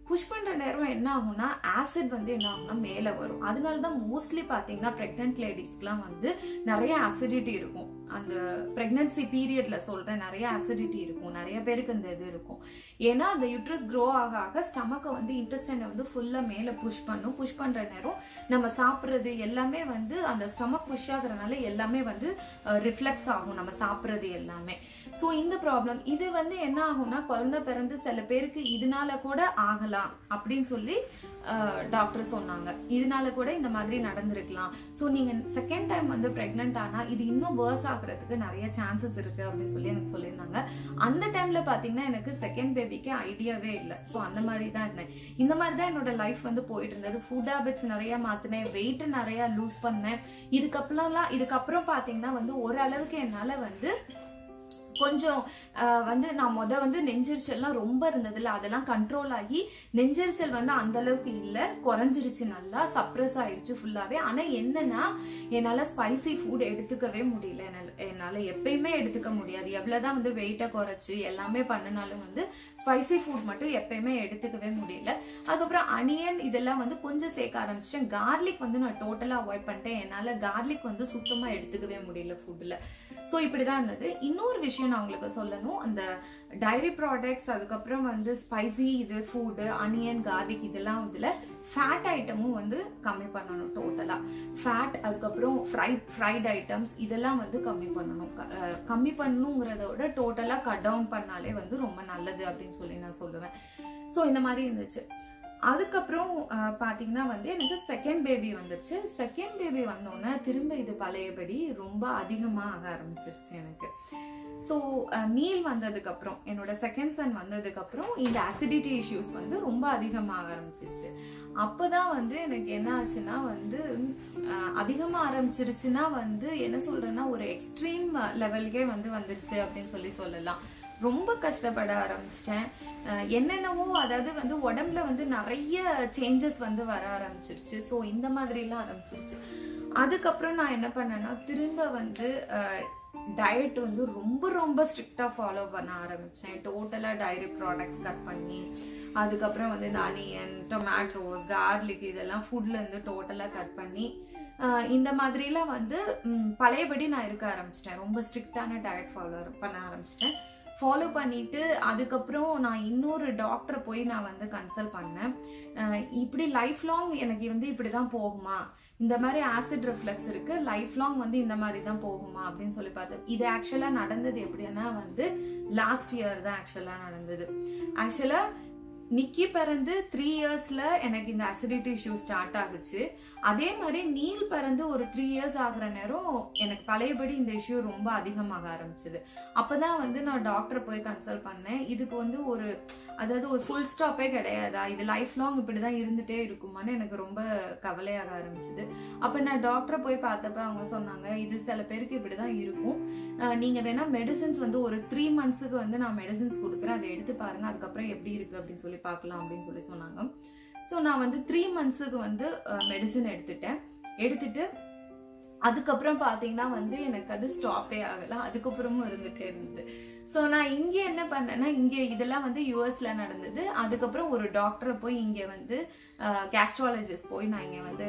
S1: புஷ் பண்ற நேரம் என்ன ஆகும்னா ஆசிட் வந்து என்ன ஆகும்னா மேலே வரும் அதனால தான் மோஸ்ட்லி பார்த்தீங்கன்னா ப்ரெக்னென்ட் லேடிஸ்க்குலாம் வந்து நிறைய அசிடிட்டி இருக்கும் அந்த ப்ரெக்னன்சி பீரியட்ல சொல்றேன் நிறைய அசிடிட்டி இருக்கும் நிறைய பேருக்கு இந்த இது இருக்கும் ஏன்னா அந்த யூட்ரஸ் க்ரோ ஆக ஆக ஸ்டமக்கை வந்து இன்டெஸ்டைனை வந்து ஃபுல்லா மேலே புஷ் பண்ணும் புஷ் பண்ற நேரம் நம்ம சாப்பிட்றது எல்லாமே வந்து அந்த ஸ்டமக் புஷ் ஆகுறதுனால எல்லாமே வந்து ரிஃப்ளெக்ஸ் ஆகும் நம்ம சாப்பிட்றது எல்லாமே ஸோ இந்த ப்ராப்ளம் இது வந்து என்ன ஆகும்னா குழந்தை பிறந்து சில பேருக்கு இதனால கூட ஆகலாம் அப்படின்னு சொல்லி டாக்டர் சொன்னாங்க இதனால கூட இந்த மாதிரி நடந்திருக்கலாம் ஸோ நீங்க செகண்ட் டைம் வந்து பிரெக்னென்ட் ஆனா இது இன்னும் வேர்ஸ் ஆகுறதுக்கு நிறைய சான்சஸ் இருக்கு அப்படின்னு சொல்லி எனக்கு சொல்லியிருந்தாங்க அந்த டைம்ல பாத்தீங்கன்னா எனக்கு செகண்ட் பேபிக்கு ஐடியாவே இல்லை ஸோ அந்த மாதிரி தான் இருந்தேன் இந்த மாதிரி தான் என்னோட லைஃப் வந்து போயிட்டு இருந்தது ஃபுட் ஹேபிட்ஸ் நிறைய மாத்தினேன் வெயிட் நிறைய லூஸ் பண்ணேன் இதுக்கப்புறம்லாம் இதுக்கப்புறம் பாத்தீங்கன்னா வந்து ஓரளவுக்கு என்னால வந்து கொஞ்சம் வந்து நான் முத வந்து நெஞ்செரிச்சல்லாம் ரொம்ப இருந்ததுல அதெல்லாம் கண்ட்ரோல் ஆகி நெஞ்செரிச்சல் வந்து அந்த அளவுக்கு இல்லை குறைஞ்சிருச்சு நல்லா சப்ரஸ் ஆயிடுச்சு ஃபுல்லாவே ஆனா என்னன்னா என்னால ஸ்பைசி ஃபுட் எடுத்துக்கவே முடியல என்னால எப்பயுமே எடுத்துக்க முடியாது எவ்வளவுதான் வந்து வெயிட்டை குறைச்சு எல்லாமே பண்ணினாலும் வந்து ஸ்பைசி ஃபுட் மட்டும் எப்பயுமே எடுத்துக்கவே முடியல அதுக்கப்புறம் அனியன் இதெல்லாம் வந்து கொஞ்சம் சேர்க்க ஆரம்பிச்சிட்டேன் கார்லிக் வந்து நான் டோட்டலா அவாய்ட் பண்ணிட்டேன் என்னால கார்லிக் வந்து சுத்தமா எடுத்துக்கவே முடியல ஃபுட்ல ஸோ இப்படிதான் இருந்தது இன்னொரு விஷயம் நான் உங்களுக்கு சொல்லணும் அந்த டைரி ப்ராடக்ட்ஸ் அதுக்கப்புறம் வந்து ஸ்பைசி இது ஃபுட்டு அனியன் கார்லிக் இதெல்லாம் இதுல ஃபேட் ஐட்டமும் வந்து கம்மி பண்ணணும் டோட்டலா ஃபேட் அதுக்கப்புறம் ஃப்ரைட் ஃப்ரைட் ஐட்டம்ஸ் இதெல்லாம் வந்து கம்மி பண்ணணும் கம்மி பண்ணணுங்கிறத விட டோட்டலா கட் டவுன் பண்ணாலே வந்து ரொம்ப நல்லது அப்படின்னு சொல்லி நான் சொல்லுவேன் ஸோ இந்த மாதிரி இருந்துச்சு அதுக்கப்புறம் பார்த்தீங்கன்னா வந்து எனக்கு செகண்ட் பேபி வந்துருச்சு செகண்ட் பேபி வந்தோடனே திரும்ப இது பழையபடி ரொம்ப அதிகமாக ஆக ஆரம்பிச்சிருச்சு எனக்கு ஸோ நீல் வந்ததுக்கு அப்புறம் என்னோட செகண்ட் சன் வந்ததுக்கு அப்புறம் இந்த அசிடிட்டி இஷ்யூஸ் வந்து ரொம்ப அதிகமாக ஆரம்பிச்சிருச்சு அப்போதான் வந்து எனக்கு என்ன ஆச்சுன்னா வந்து அதிகமாக ஆரம்பிச்சிருச்சுன்னா வந்து என்ன சொல்றேன்னா ஒரு எக்ஸ்ட்ரீம் லெவலுக்கே வந்து வந்துருச்சு அப்படின்னு சொல்லி சொல்லலாம் ரொம்ப கஷ்டப்பட ஆரம்பிச்சிட்டேன் என்னென்னவோ அதாவது வந்து உடம்புல வந்து நிறைய சேஞ்சஸ் வந்து வர ஆரம்பிச்சிருச்சு ஸோ இந்த மாதிரிலாம் ஆரம்பிச்சிருச்சு அதுக்கப்புறம் நான் என்ன பண்ணேன்னா திரும்ப வந்து டயட் வந்து ரொம்ப ரொம்ப ஸ்ட்ரிக்டாக ஃபாலோ பண்ண ஆரம்பித்தேன் டோட்டலாக டைரி ப்ராடக்ட்ஸ் கட் பண்ணி அதுக்கப்புறம் வந்து இந்த அனியன் டொமேட்டோஸ் கார்லிக் இதெல்லாம் ஃபுட்லேருந்து டோட்டலாக கட் பண்ணி இந்த மாதிரிலாம் வந்து பழையபடி நான் இருக்க ஆரம்பிச்சிட்டேன் ரொம்ப ஸ்ட்ரிக்டான டயட் ஃபாலோ பண்ண ஆரம்பிச்சிட்டேன் ஃபாலோ பண்ணிட்டு அதுக்கப்புறம் நான் இன்னொரு டாக்டரை போய் நான் வந்து கன்சல்ட் பண்ணேன் இப்படி லைஃப் லாங் எனக்கு வந்து இப்படி தான் போகுமா இந்த மாதிரி ஆசிட் ரிஃப்ளெக்ஸ் இருக்கு லைஃப் லாங் வந்து இந்த மாதிரி தான் போகுமா அப்படின்னு சொல்லி பார்த்தேன் இது ஆக்சுவலா நடந்தது எப்படின்னா வந்து லாஸ்ட் இயர் தான் ஆக்சுவலா நடந்தது ஆக்சுவலா நிக்கி பிறந்து த்ரீ இயர்ஸ்ல எனக்கு இந்த அசிடிட்டி இஷ்யூ ஸ்டார்ட் ஆகுச்சு அதே மாதிரி நீல் பிறந்து ஒரு த்ரீ இயர்ஸ் ஆகுற நேரம் எனக்கு பழையபடி இந்த இஷ்யூ ரொம்ப அதிகமாக ஆரம்பிச்சது அப்பதான் வந்து நான் டாக்டரை போய் கன்சல்ட் பண்ணேன் இதுக்கு வந்து ஒரு அதாவது ஒரு ஃபுல் ஸ்டாப்பே கிடையாதா இது லைஃப் லாங் இப்படிதான் இருந்துட்டே இருக்குமான்னு எனக்கு ரொம்ப கவலையாக ஆரம்பிச்சது அப்ப நான் டாக்டரை போய் பார்த்தப்ப அவங்க சொன்னாங்க இது சில பேருக்கு இப்படிதான் இருக்கும் நீங்க வேணா மெடிசின்ஸ் வந்து ஒரு த்ரீ மந்த்ஸுக்கு வந்து நான் மெடிசின்ஸ் கொடுக்குறேன் அதை எடுத்து பாருங்க அதுக்கப்புறம் எப்படி இருக்கு அப்படின்னு சொல்லி பார்க்கலாம் அப்படின்னு சொல்லி சொன்னாங்க ஸோ நான் வந்து த்ரீ மந்த்ஸுக்கு வந்து மெடிசின் எடுத்துட்டேன் எடுத்துட்டு அதுக்கப்புறம் பார்த்தீங்கன்னா வந்து எனக்கு அது ஸ்டாப்பே ஆகல அதுக்கப்புறமும் இருந்துட்டே இருந்தது ஸோ நான் இங்கே என்ன பண்ணேன்னா இங்கே இதெல்லாம் வந்து யூஎஸ்ல நடந்தது அதுக்கப்புறம் ஒரு டாக்டரை போய் இங்கே வந்து கேஸ்ட்ராலஜிஸ்ட் போய் நான் இங்கே வந்து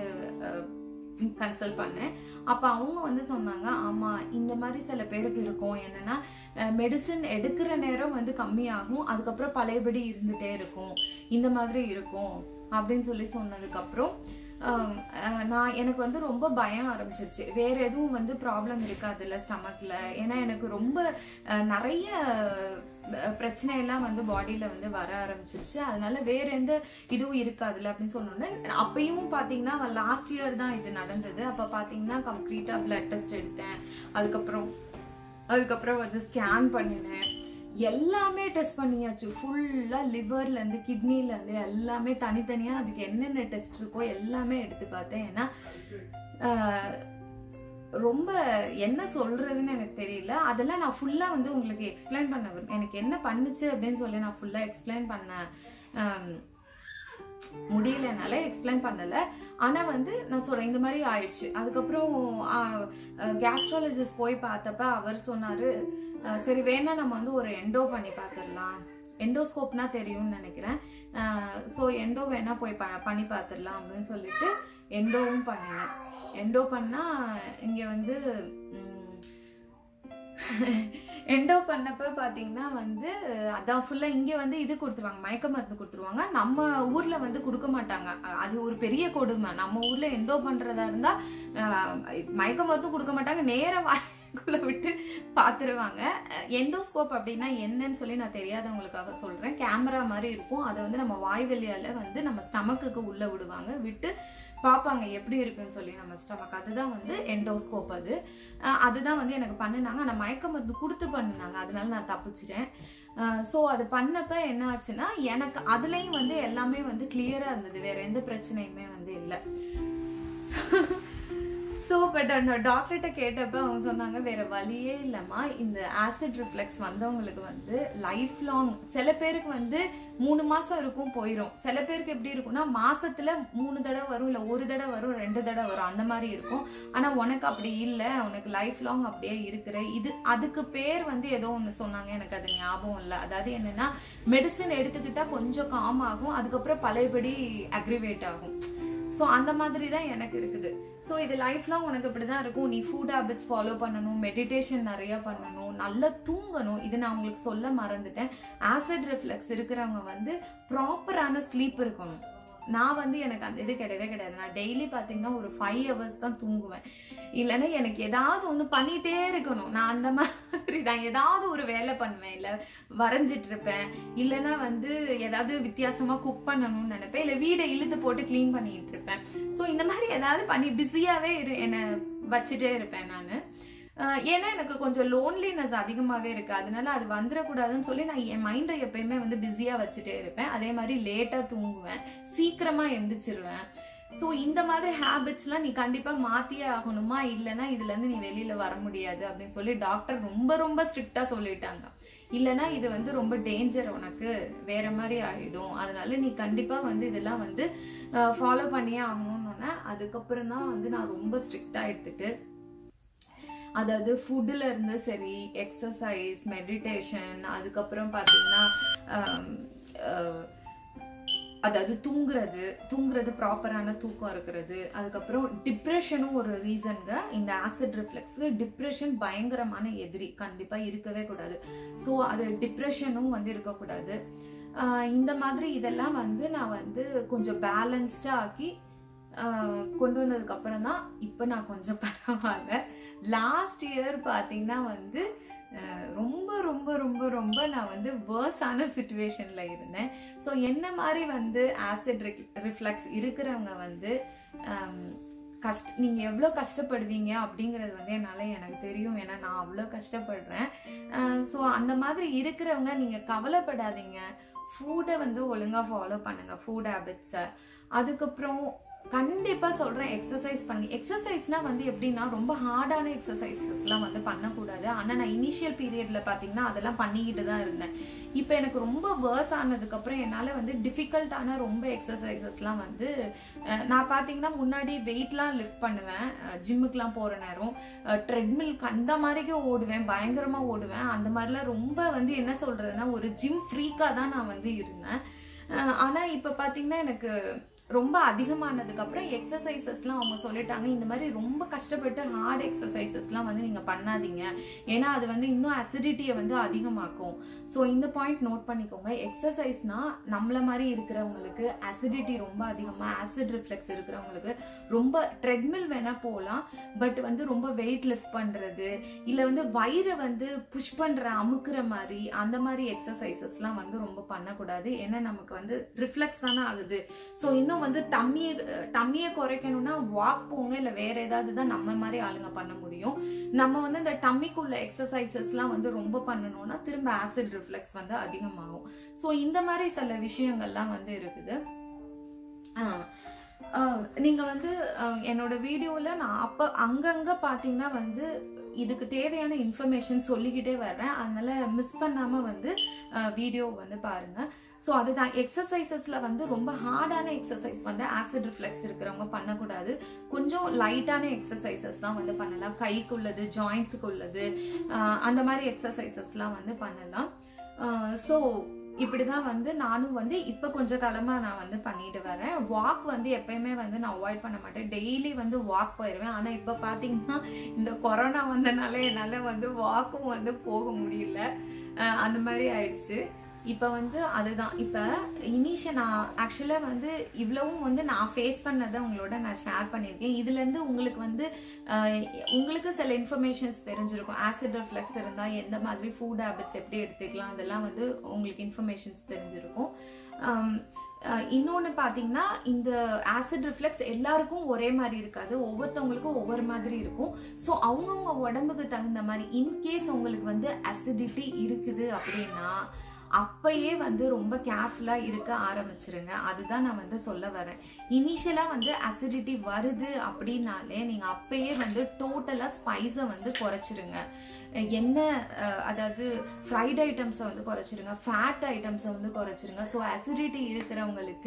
S1: கன்சல்ட் பண்ணேன் அப்போ அவங்க வந்து சொன்னாங்க ஆமாம் இந்த மாதிரி சில பேருக்கு இருக்கும் என்னன்னா மெடிசன் எடுக்கிற நேரம் வந்து கம்மியாகும் அதுக்கப்புறம் பழையபடி இருந்துகிட்டே இருக்கும் இந்த மாதிரி இருக்கும் அப்படின்னு சொல்லி சொன்னதுக்கப்புறம் நான் எனக்கு வந்து ரொம்ப பயம் ஆரம்பிச்சிருச்சு வேற எதுவும் வந்து ப்ராப்ளம் இருக்காதுல்ல ஸ்டமக்ல ஏன்னா எனக்கு ரொம்ப நிறைய பிரச்சனையெல்லாம் வந்து பாடியில வந்து வர ஆரம்பிச்சிருச்சு அதனால வேற எந்த இதுவும் இருக்காதுல்ல அப்படின்னு சொன்னோன்னே அப்பயும் பாத்தீங்கன்னா லாஸ்ட் இயர் தான் இது நடந்தது அப்ப பாத்தீங்கன்னா கம்ப்ளீட்டா பிளட் டெஸ்ட் எடுத்தேன் அதுக்கப்புறம் அதுக்கப்புறம் வந்து ஸ்கேன் பண்ணினேன் எல்லாமே டெஸ்ட் பண்ணியாச்சு ஃபுல்லாக லிவர்லேருந்து கிட்னிலேருந்து எல்லாமே தனித்தனியாக அதுக்கு என்னென்ன டெஸ்ட் இருக்கோ எல்லாமே எடுத்து பார்த்தேன் ஏன்னா ரொம்ப என்ன சொல்றதுன்னு எனக்கு தெரியல அதெல்லாம் நான் ஃபுல்லாக வந்து உங்களுக்கு எக்ஸ்பிளைன் பண்ண எனக்கு என்ன பண்ணுச்சு அப்படின்னு சொல்லி நான் ஃபுல்லாக எக்ஸ்பிளைன் பண்ண முடியலனால எக்ஸ்பிளைன் பண்ணல ஆனா வந்து நான் சொல்றேன் இந்த மாதிரி ஆயிடுச்சு அதுக்கப்புறம் கேஸ்ட்ராலஜிஸ்ட் போய் பார்த்தப்ப அவர் சொன்னாரு சரி வேணா நம்ம வந்து ஒரு எண்டோ பண்ணி பார்த்துடலாம் எண்டோஸ்கோப்னா தெரியும்னு நினைக்கிறேன் ஸோ எண்டோ வேணா போய் ப பண்ணி பார்த்துடலாம் அப்படின்னு சொல்லிட்டு எண்டோவும் பண்ணினேன் எண்டோ பண்ணால் இங்கே வந்து எண்டோ பண்ணப்ப பார்த்தீங்கன்னா வந்து அதான் ஃபுல்லாக இங்கே வந்து இது கொடுத்துருவாங்க மயக்க மருந்து கொடுத்துருவாங்க நம்ம ஊரில் வந்து கொடுக்க மாட்டாங்க அது ஒரு பெரிய கொடுமை நம்ம ஊரில் எண்டோ பண்ணுறதா இருந்தால் மயக்க மருந்தும் கொடுக்க மாட்டாங்க நேரம் வாய்க்குள்ள விட்டு பார்த்துருவாங்க எண்டோஸ்கோப் அப்படின்னா என்னன்னு சொல்லி நான் தெரியாதவங்களுக்காக சொல்கிறேன் கேமரா மாதிரி இருக்கும் அதை வந்து நம்ம வாய் வெளியால் வந்து நம்ம ஸ்டமக்குக்கு உள்ளே விடுவாங்க விட்டு பார்ப்பாங்க எப்படி இருக்குன்னு சொல்லி நம்ம ஸ்டமக் அதுதான் வந்து எண்டோஸ்கோப் அது அதுதான் வந்து எனக்கு பண்ணினாங்க ஆனால் மயக்க மருந்து கொடுத்து பண்ணினாங்க அதனால நான் தப்பிச்சிட்டேன் ஸோ அது பண்ணப்ப என்ன ஆச்சுன்னா எனக்கு அதுலேயும் வந்து எல்லாமே வந்து கிளியராக இருந்தது வேற எந்த பிரச்சனையுமே வந்து இல்லை ஸோ பட் அந்த டாக்டர்கிட்ட கேட்டப்ப அவங்க சொன்னாங்க வேற வழியே இல்லைம்மா இந்த ஆசிட் ரிஃப்ளெக்ஸ் வந்தவங்களுக்கு வந்து லைஃப் லாங் சில பேருக்கு வந்து மூணு மாசம் இருக்கும் போயிடும் சில பேருக்கு எப்படி இருக்கும்னா மாசத்துல மூணு தடவை வரும் இல்லை ஒரு தடவை வரும் ரெண்டு தடவை வரும் அந்த மாதிரி இருக்கும் ஆனா உனக்கு அப்படி இல்லை உனக்கு லைஃப் லாங் அப்படியே இருக்கிற இது அதுக்கு பேர் வந்து ஏதோ ஒன்று சொன்னாங்க எனக்கு அது ஞாபகம் இல்லை அதாவது என்னன்னா மெடிசன் எடுத்துக்கிட்டா கொஞ்சம் காம் ஆகும் அதுக்கப்புறம் பழையபடி அக்ரிவேட் ஆகும் ஸோ அந்த மாதிரி தான் எனக்கு இருக்குது ஸோ இது லைஃப்லாம் உனக்கு இப்படி தான் இருக்கும் நீ ஃபுட் ஹேபிட்ஸ் ஃபாலோ பண்ணணும் மெடிடேஷன் நிறைய பண்ணணும் நல்லா தூங்கணும் இது நான் உங்களுக்கு சொல்ல மறந்துட்டேன் ஆசிட் ரிஃப்ளெக்ஸ் இருக்கிறவங்க வந்து ப்ராப்பரான ஸ்லீப் இருக்கணும் நான் வந்து எனக்கு அந்த இது கிடையவே கிடையாது நான் டெய்லி பார்த்தீங்கன்னா ஒரு ஃபைவ் ஹவர்ஸ் தான் தூங்குவேன் இல்லைன்னா எனக்கு ஏதாவது ஒன்று பண்ணிகிட்டே இருக்கணும் நான் அந்த மாதிரி தான் ஏதாவது ஒரு வேலை பண்ணுவேன் இல்லை வரைஞ்சிட்டு இருப்பேன் இல்லைன்னா வந்து ஏதாவது வித்தியாசமாக குக் பண்ணணும்னு நினைப்பேன் இல்லை வீடை இழுத்து போட்டு க்ளீன் பண்ணிட்டு இருப்பேன் ஸோ இந்த மாதிரி ஏதாவது பண்ணி பிஸியாகவே இரு என்னை வச்சுட்டே இருப்பேன் நான் ஏன்னா எனக்கு கொஞ்சம் லோன்லினஸ் அதிகமாகவே இருக்கு அதனால அது வந்துடக்கூடாதுன்னு சொல்லி நான் என் மைண்டை எப்பயுமே வந்து பிஸியாக வச்சுட்டே இருப்பேன் அதே மாதிரி லேட்டாக தூங்குவேன் சீக்கிரமாக எந்திரிச்சிருவேன் ஸோ இந்த மாதிரி ஹேபிட்ஸ்லாம் நீ கண்டிப்பாக மாற்றியே ஆகணுமா இல்லைன்னா இதுலேருந்து நீ வெளியில் வர முடியாது அப்படின்னு சொல்லி டாக்டர் ரொம்ப ரொம்ப ஸ்ட்ரிக்டாக சொல்லிட்டாங்க இல்லைன்னா இது வந்து ரொம்ப டேஞ்சர் உனக்கு வேற மாதிரி ஆகிடும் அதனால நீ கண்டிப்பாக வந்து இதெல்லாம் வந்து ஃபாலோ பண்ணியே ஆகணும்னு அதுக்கப்புறம் தான் வந்து நான் ரொம்ப ஸ்ட்ரிக்டாக எடுத்துட்டு அதாவது ஃபுட்டில் இருந்து சரி எக்ஸசைஸ் மெடிடேஷன் அதுக்கப்புறம் பார்த்தீங்கன்னா அதாவது தூங்குறது தூங்குறது ப்ராப்பரான தூக்கம் இருக்கிறது அதுக்கப்புறம் டிப்ரெஷனும் ஒரு ரீசனுங்க இந்த ஆசிட் ரிஃப்ளெக்ஸ்க்கு டிப்ரெஷன் பயங்கரமான எதிரி கண்டிப்பாக இருக்கவே கூடாது ஸோ அது டிப்ரெஷனும் வந்து இருக்கக்கூடாது இந்த மாதிரி இதெல்லாம் வந்து நான் வந்து கொஞ்சம் பேலன்ஸ்டாக ஆக்கி கொண்டு வந்ததுக்கு அப்புறம் தான் இப்போ நான் கொஞ்சம் பரவாயில்ல லாஸ்ட் இயர் பார்த்தீங்கன்னா வந்து ரொம்ப ரொம்ப ரொம்ப ரொம்ப நான் வந்து வேர்ஸான சுச்சுவேஷனில் இருந்தேன் ஸோ என்ன மாதிரி வந்து ஆசிட் ரிஃப்ளெக்ஸ் இருக்கிறவங்க வந்து கஷ்ட நீங்கள் எவ்வளோ கஷ்டப்படுவீங்க அப்படிங்கிறது வந்து என்னால் எனக்கு தெரியும் ஏன்னா நான் அவ்வளோ கஷ்டப்படுறேன் ஸோ அந்த மாதிரி இருக்கிறவங்க நீங்கள் கவலைப்படாதீங்க ஃபுட்டை வந்து ஒழுங்காக ஃபாலோ பண்ணுங்கள் ஃபுட் ஹேபிட்ஸை அதுக்கப்புறம் கண்டிப்பா சொல்றேன் எக்ஸசைஸ் பண்ணி எக்ஸசைஸ்னா வந்து எப்படின்னா ரொம்ப ஹார்டான எக்ஸசைசஸ்லாம் வந்து பண்ணக்கூடாது ஆனா நான் இனிஷியல் பீரியட்ல பாத்தீங்கன்னா அதெல்லாம் பண்ணிக்கிட்டு தான் இருந்தேன் இப்போ எனக்கு ரொம்ப வேர்ஸ் ஆனதுக்கு அப்புறம் என்னால வந்து டிஃபிகல்ட்டான ரொம்ப எக்ஸசைசஸ்லாம் வந்து நான் பாத்தீங்கன்னா முன்னாடி வெயிட்லாம் லிஃப்ட் பண்ணுவேன் ஜிம்முக்குலாம் போற நேரம் ட்ரெட்மில் அந்த மாதிரிக்கே ஓடுவேன் பயங்கரமா ஓடுவேன் அந்த மாதிரிலாம் ரொம்ப வந்து என்ன சொல்றதுன்னா ஒரு ஜிம் ஃப்ரீக்கா தான் நான் வந்து இருந்தேன் ஆனா இப்ப பாத்தீங்கன்னா எனக்கு ரொம்ப அதிகமானதுக்கு அப்புறம் எக்ஸசைசஸ்லாம் அவங்க சொல்லிட்டாங்க இந்த மாதிரி ரொம்ப கஷ்டப்பட்டு ஹார்ட் எக்ஸசைசஸ்லாம் வந்து நீங்கள் பண்ணாதீங்க ஏன்னா அது வந்து இன்னும் அசிடிட்டியை வந்து அதிகமாக்கும் ஸோ இந்த பாயிண்ட் நோட் பண்ணிக்கோங்க எக்ஸசைஸ்னா நம்மள மாதிரி இருக்கிறவங்களுக்கு அசிடிட்டி ரொம்ப அதிகமாக ஆசிட் ரிஃப்ளெக்ஸ் இருக்கிறவங்களுக்கு ரொம்ப ட்ரெட்மில் வேணால் போகலாம் பட் வந்து ரொம்ப வெயிட் லிஃப்ட் பண்ணுறது இல்லை வந்து வயிறை வந்து புஷ் பண்ணுற அமுக்குற மாதிரி அந்த மாதிரி எக்ஸசைசஸ்லாம் வந்து ரொம்ப பண்ணக்கூடாது ஏன்னா நமக்கு வந்து ரிஃப்ளெக்ஸ் தானே ஆகுது ஸோ இன்னும் இன்னும் வந்து டம்மியை டம்மியை குறைக்கணும்னா வாக் போங்க இல்லை வேற ஏதாவது தான் நம்ம மாதிரி ஆளுங்க பண்ண முடியும் நம்ம வந்து இந்த டம்மிக்குள்ள எக்ஸசைசஸ்லாம் வந்து ரொம்ப பண்ணணும்னா திரும்ப ஆசிட் ரிஃப்ளெக்ஸ் வந்து அதிகமாகும் ஸோ இந்த மாதிரி சில விஷயங்கள்லாம் வந்து இருக்குது நீங்க வந்து என்னோட வீடியோல நான் அப்ப அங்கங்க பாத்தீங்கன்னா வந்து இதுக்கு தேவையான இன்ஃபர்மேஷன் சொல்லிக்கிட்டே வர்றேன் அதனால மிஸ் பண்ணாம வந்து வீடியோ வந்து பாருங்க ஸோ அதுதான் எக்ஸசைசஸ்ல வந்து ரொம்ப ஹார்டான எக்ஸசைஸ் வந்து ஆசிட் ரிஃப்ளெக்ஸ் இருக்கிறவங்க பண்ணக்கூடாது கொஞ்சம் லைட்டான எக்ஸசைசஸ் தான் வந்து பண்ணலாம் கைக்கு உள்ளது ஜாயின்ஸுக்கு உள்ளது அந்த மாதிரி எக்ஸசைசஸ்லாம் வந்து பண்ணலாம் ஸோ இப்படிதான் வந்து நானும் வந்து இப்ப கொஞ்ச காலமா நான் வந்து பண்ணிட்டு வரேன் வாக் வந்து எப்பயுமே வந்து நான் அவாய்ட் பண்ண மாட்டேன் டெய்லி வந்து வாக் போயிடுவேன் ஆனா இப்ப பாத்தீங்கன்னா இந்த கொரோனா வந்தனால என்னால வந்து வாக்கும் வந்து போக முடியல அஹ் அந்த மாதிரி ஆயிடுச்சு இப்போ வந்து அதுதான் இப்போ இனிஷியல் நான் ஆக்சுவலாக வந்து இவ்வளவும் வந்து நான் ஃபேஸ் பண்ணதை உங்களோட நான் ஷேர் பண்ணியிருக்கேன் இதுலேருந்து உங்களுக்கு வந்து அஹ், உங்களுக்கு சில இன்ஃபர்மேஷன்ஸ் தெரிஞ்சிருக்கும் ஆசிட் ரிஃப்ளெக்ஸ் இருந்தால் எந்த மாதிரி ஃபுட் ஹேபிட்ஸ் எப்படி எடுத்துக்கலாம் அதெல்லாம் வந்து உங்களுக்கு இன்ஃபர்மேஷன்ஸ் தெரிஞ்சிருக்கும் இன்னொன்று பார்த்தீங்கன்னா இந்த ஆசிட் ரிஃப்ளெக்ஸ் எல்லாருக்கும் ஒரே மாதிரி இருக்காது ஒவ்வொருத்தவங்களுக்கும் ஒவ்வொரு மாதிரி இருக்கும் ஸோ அவங்கவுங்க உடம்புக்கு தகுந்த மாதிரி இன்கேஸ் உங்களுக்கு வந்து அசிடிட்டி இருக்குது அப்படின்னா அப்பயே வந்து ரொம்ப கேர்ஃபுல்லா இருக்க ஆரம்பிச்சிருங்க அதுதான் நான் வந்து சொல்ல வரேன் இனிஷியலா வந்து அசிடிட்டி வருது அப்படின்னாலே நீங்க அப்பயே வந்து டோட்டலா ஸ்பைஸை வந்து குறைச்சிருங்க என்ன அஹ், அதாவது ஃப்ரைட் ஐட்டம்ஸை வந்து குறைச்சிருங்க ஃபேட் ஐட்டம்ஸை வந்து குறைச்சிருங்க ஸோ அசிடிட்டி இருக்கிறவங்களுக்கு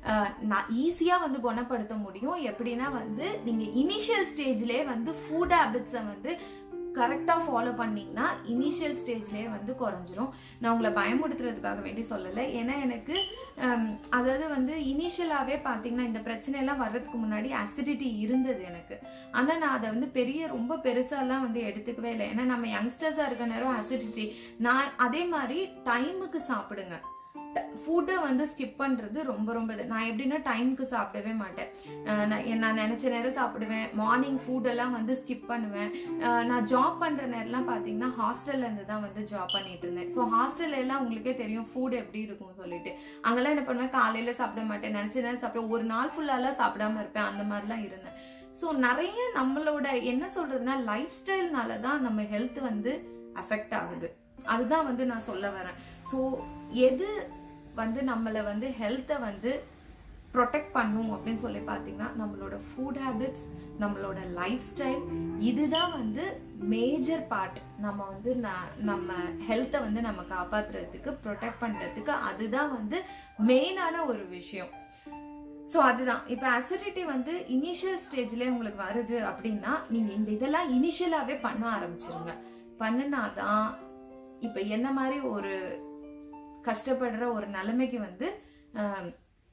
S1: ஈஸியாக வந்து குணப்படுத்த முடியும் எப்படின்னா வந்து நீங்கள் இனிஷியல் ஸ்டேஜ்லேயே வந்து ஃபுட் ஹேபிட்ஸை வந்து கரெக்டாக ஃபாலோ பண்ணீங்கன்னா இனிஷியல் ஸ்டேஜ்லேயே வந்து குறைஞ்சிரும் நான் உங்களை பயமுடுத்துறதுக்காக வேண்டி சொல்லலை ஏன்னா எனக்கு ஹம், அதாவது வந்து இனிஷியலாகவே பார்த்தீங்கன்னா இந்த பிரச்சனையெல்லாம் வர்றதுக்கு முன்னாடி அசிடிட்டி இருந்தது எனக்கு ஆனால் நான் அதை வந்து பெரிய ரொம்ப பெருசாலாம் வந்து எடுத்துக்கவே இல்லை ஏன்னா நம்ம யங்ஸ்டர்ஸாக இருக்க நேரம் அசிடிட்டி நான் அதே மாதிரி டைமுக்கு சாப்பிடுங்க ஃபுட்டை வந்து ஸ்கிப் பண்ணுறது ரொம்ப ரொம்ப இது நான் எப்படின்னா டைமுக்கு சாப்பிடவே மாட்டேன் அஹ் நான் எ- நான் நினச்ச நேரம் சாப்பிடுவேன் மார்னிங் ஃபுட்டெல்லாம் வந்து ஸ்கிப் பண்ணுவேன் அஹ் நான் ஜாப் பண்ணுற நேரம்லாம் பார்த்தீங்கன்னா ஹாஸ்டல்ல இருந்து தான் வந்து ஜாப் பண்ணிட்டு இருந்தேன் ஸோ ஹாஸ்டல்ல எல்லாம் உங்களுக்கே தெரியும் ஃபுட் எப்படி இருக்கும் சொல்லிட்டு அங்கெல்லாம் என்ன பண்ணுவேன் காலையில் சாப்பிட மாட்டேன் நினச்ச நேரம் சாப்பிடுவேன் ஒரு நாள் ஃபுல்லாலாம் சாப்பிடாம இருப்பேன் அந்த மாதிரிலாம் இருந்தேன் ஸோ நிறைய நம்மளோட என்ன சொல்றதுன்னா லைஃப் ஸ்டைல்னால தான் நம்ம ஹெல்த் வந்து அஃபெக்ட் ஆகுது அதுதான் வந்து நான் சொல்ல வரேன் ஸோ எது வந்து நம்மளை வந்து ஹெல்த்தை வந்து ப்ரொடெக்ட் பண்ணும் அப்படின்னு சொல்லி பார்த்தீங்கன்னா நம்மளோட ஃபுட் ஹேபிட்ஸ் நம்மளோட லைஃப் ஸ்டைல் இதுதான் வந்து மேஜர் பார்ட் நம்ம வந்து ந- நம்ம ஹெல்த்தை வந்து நம்ம காப்பாத்துறதுக்கு ப்ரொடெக்ட் பண்ணுறதுக்கு அதுதான் வந்து மெயினான ஒரு விஷயம் ஸோ அதுதான் இப்போ அசிடிட்டி வந்து இனிஷியல் ஸ்டேஜ்லேயே உங்களுக்கு வருது அப்படின்னா நீங்கள் இந்த இதெல்லாம் இனிஷியலாகவே பண்ண ஆரம்பிச்சிருங்க பண்ணுனாதான் இப்போ என்ன மாதிரி ஒரு கஷ்டப்படுற ஒரு நிலைமைக்கு வந்து ஆம்,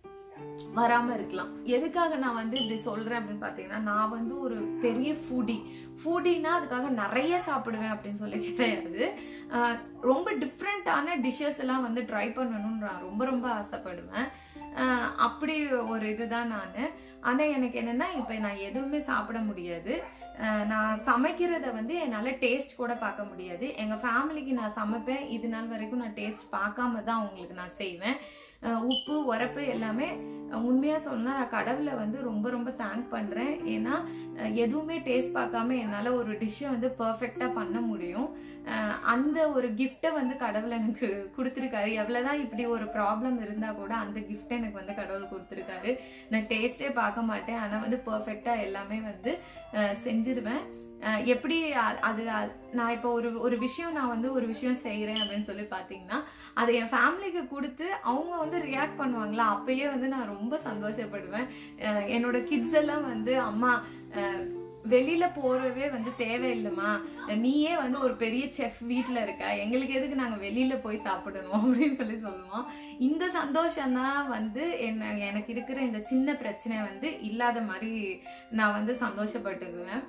S1: வராம இருக்கலாம் எதுக்காக நான் வந்து இப்படி சொல்றேன் அப்படின்னு பாத்தீங்கன்னா நான் வந்து ஒரு பெரிய ஃபுடி ஃபுடினா அதுக்காக நிறைய சாப்பிடுவேன் அப்படின்னு சொல்லி கிடையாது ஆஹ் ரொம்ப டிஃப்ரெண்டான டிஷ்ஷஸ் எல்லாம் வந்து ட்ரை பண்ணணும்னு நான் ரொம்ப ரொம்ப ஆசைப்படுவேன் ஆஹ் அப்படி ஒரு இதுதான் நான் ஆனால் எனக்கு என்னன்னா இப்போ நான் எதுவுமே சாப்பிட முடியாது ஆஹ் நான் சமைக்கிறத வந்து என்னால் டேஸ்ட் கூட பார்க்க முடியாது எங்கள் ஃபேமிலிக்கு நான் சமைப்பேன் இது நாள் வரைக்கும் நான் டேஸ்ட் பார்க்காம தான் அவங்களுக்கு நான் செய்வேன் ஆஹ் உப்பு உரப்பு எல்லாமே உண்மையாக சொன்னால் நான் கடவுளை வந்து ரொம்ப ரொம்ப தேங்க் பண்ணுறேன் ஏன்னா அஹ் எதுவுமே டேஸ்ட் பார்க்காம என்னால் ஒரு டிஷ்ஷை வந்து பர்ஃபெக்டாக பண்ண முடியும் அஹ் அந்த ஒரு கிஃப்ட்டை வந்து கடவுள் எனக்கு கொடுத்துருக்காரு எவ்வளோதான் இப்படி ஒரு ப்ராப்ளம் இருந்தால் கூட அந்த கிஃப்ட்டை எனக்கு வந்து கடவுள் கொடுத்துருக்காரு நான் டேஸ்ட்டே பார்க்க மாட்டேன் ஆனால் வந்து பர்ஃபெக்டாக எல்லாமே வந்து அஹ் செஞ்சிருவேன் அஹ் எப்படி அ- அது அ- நான் இப்போ ஒரு ஒரு விஷயம் நான் வந்து ஒரு விஷயம் செய்கிறேன் அப்படின்னு சொல்லி பார்த்தீங்கன்னா அதை என் ஃபேமிலிக்கு கொடுத்து அவங்க வந்து ரியாக்ட் பண்ணுவாங்களா அப்பயே வந்து நான் ரொம்ப சந்தோஷப்படுவேன் அஹ் என்னோட கிட்ஸ் எல்லாம் வந்து அம்மா அஹ் வெளியில போறவே வந்து தேவையில்லைம்மா நீயே வந்து ஒரு பெரிய செஃப் வீட்ல இருக்க எங்களுக்கு எதுக்கு நாங்க வெளியில போய் சாப்பிடணும் அப்படின்னு சொல்லி சொல்லுவோம் இந்த சந்தோஷம் தான் வந்து என்ன எனக்கு இருக்கிற இந்த சின்ன பிரச்சனை வந்து இல்லாத மாதிரி நான் வந்து சந்தோஷப்பட்டுக்குவேன்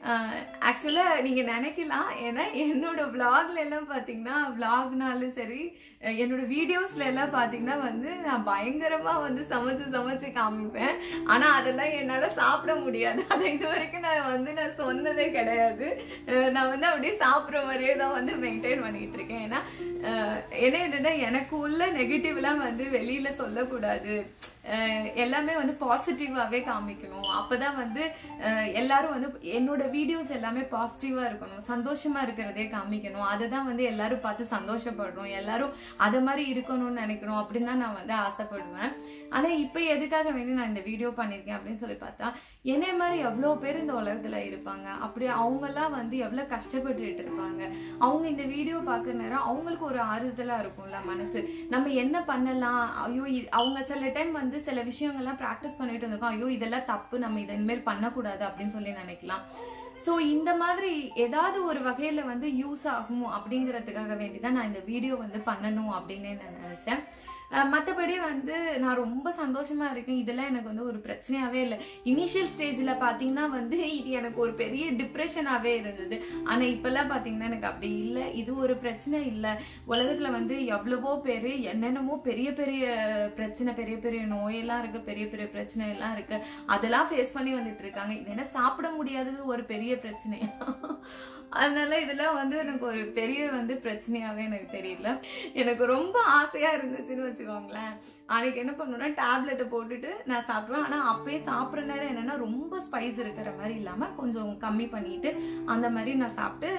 S1: ஆக்சுவலாக நீங்கள் நினைக்கலாம் ஏன்னா என்னோட vlogல எல்லாம் பார்த்தீங்கன்னா vlogனாலும் சரி அஹ் என்னோட வீடியோஸ்ல எல்லாம் பார்த்தீங்கன்னா வந்து நான் பயங்கரமாக வந்து சமைச்சு சமைச்சு காமிப்பேன் ஆனால் அதெல்லாம் என்னால் சாப்பிட முடியாது அதை இது வரைக்கும் நான் வந்து நான் சொன்னதே கிடையாது அஹ் நான் வந்து அப்படியே சாப்பிட்ற மாதிரியே தான் வந்து மெயின்டைன் பண்ணிட்டு இருக்கேன் ஏன்னா அஹ் என்ன என்னன்னா எனக்கு உள்ள நெகட்டிவ்லாம் வந்து வெளியில சொல்லக்கூடாது அஹ் எல்லாமே வந்து பாசிட்டிவாவே காமிக்கணும் அப்பதான் வந்து அஹ் எல்லாரும் வந்து என்னோட வீடியோஸ் எல்லாமே பாசிட்டிவா இருக்கணும் சந்தோஷமா இருக்கிறதே காமிக்கணும் அதுதான் வந்து எல்லாரும் பார்த்து சந்தோஷப்படணும் எல்லாரும் அதை மாதிரி இருக்கணும்னு நினைக்கணும் அப்படின்னு தான் நான் வந்து ஆசைப்படுவேன் ஆனா இப்போ எதுக்காக வேண்டி நான் இந்த வீடியோ பண்ணியிருக்கேன் அப்படின்னு சொல்லி பார்த்தா என்னைய மாதிரி எவ்வளோ பேர் இந்த உலகத்துல இருப்பாங்க அப்படி அவங்கெல்லாம் வந்து எவ்வளோ கஷ்டப்பட்டுட்டு இருப்பாங்க அவங்க இந்த வீடியோ பார்க்குற நேரம் அவங்களுக்கு ஒரு ஆறுதலா இருக்கும்ல மனசு நம்ம என்ன பண்ணலாம் ஐயோ இ- அவங்க சில டைம் வந்து சில விஷயங்கள்லாம் ப்ராக்டிஸ் பண்ணிட்டு இருந்திருக்கோம் ஐயோ இதெல்லாம் தப்பு நம்ம இதை இனிமேல் பண்ணக்கூடாது அப்படின்னு சொல்லி நினைக்கலாம் ஸோ இந்த மாதிரி ஏதாவது ஒரு வகையில வந்து யூஸ் ஆகும் அப்படிங்கிறதுக்காக வேண்டி தான் நான் இந்த வீடியோ வந்து பண்ணணும் அப்படின்னு நான் நினைச்சேன் மற்றபடி வந்து நான் ரொம்ப சந்தோஷமா இருக்கேன் இதெல்லாம் எனக்கு வந்து ஒரு பிரச்சனையாவே இல்லை இனிஷியல் ஸ்டேஜில் பார்த்தீங்கன்னா வந்து இது எனக்கு ஒரு பெரிய டிப்ரெஷனாகவே இருந்தது ஆனால் இப்போல்லாம் பார்த்தீங்கன்னா எனக்கு அப்படி இல்லை இது ஒரு பிரச்சனை இல்லை உலகத்தில் வந்து எவ்வளவோ பேர் என்னென்னமோ பெரிய பெரிய பிரச்சனை பெரிய பெரிய நோயெல்லாம் இருக்கு பெரிய பெரிய பிரச்சனை எல்லாம் இருக்கு அதெல்லாம் ஃபேஸ் பண்ணி வந்துட்டு இருக்காங்க இது என்ன சாப்பிட முடியாதது ஒரு பெரிய பிரச்சனையா அதனால இதெல்லாம் வந்து எனக்கு ஒரு பெரிய வந்து பிரச்சனையாவே எனக்கு தெரியல எனக்கு ரொம்ப ஆசையா இருந்துச்சுன்னு வச்சுக்கோங்களேன் அன்னைக்கு என்ன பண்ணுவேன்னா டேப்லெட்டை போட்டுட்டு நான் சாப்பிடுவேன் ஆனா அப்பயே சாப்பிட்ற நேரம் என்னன்னா ரொம்ப ஸ்பைஸ் இருக்கிற மாதிரி இல்லாம கொஞ்சம் கம்மி பண்ணிட்டு அந்த மாதிரி நான் சாப்பிட்டு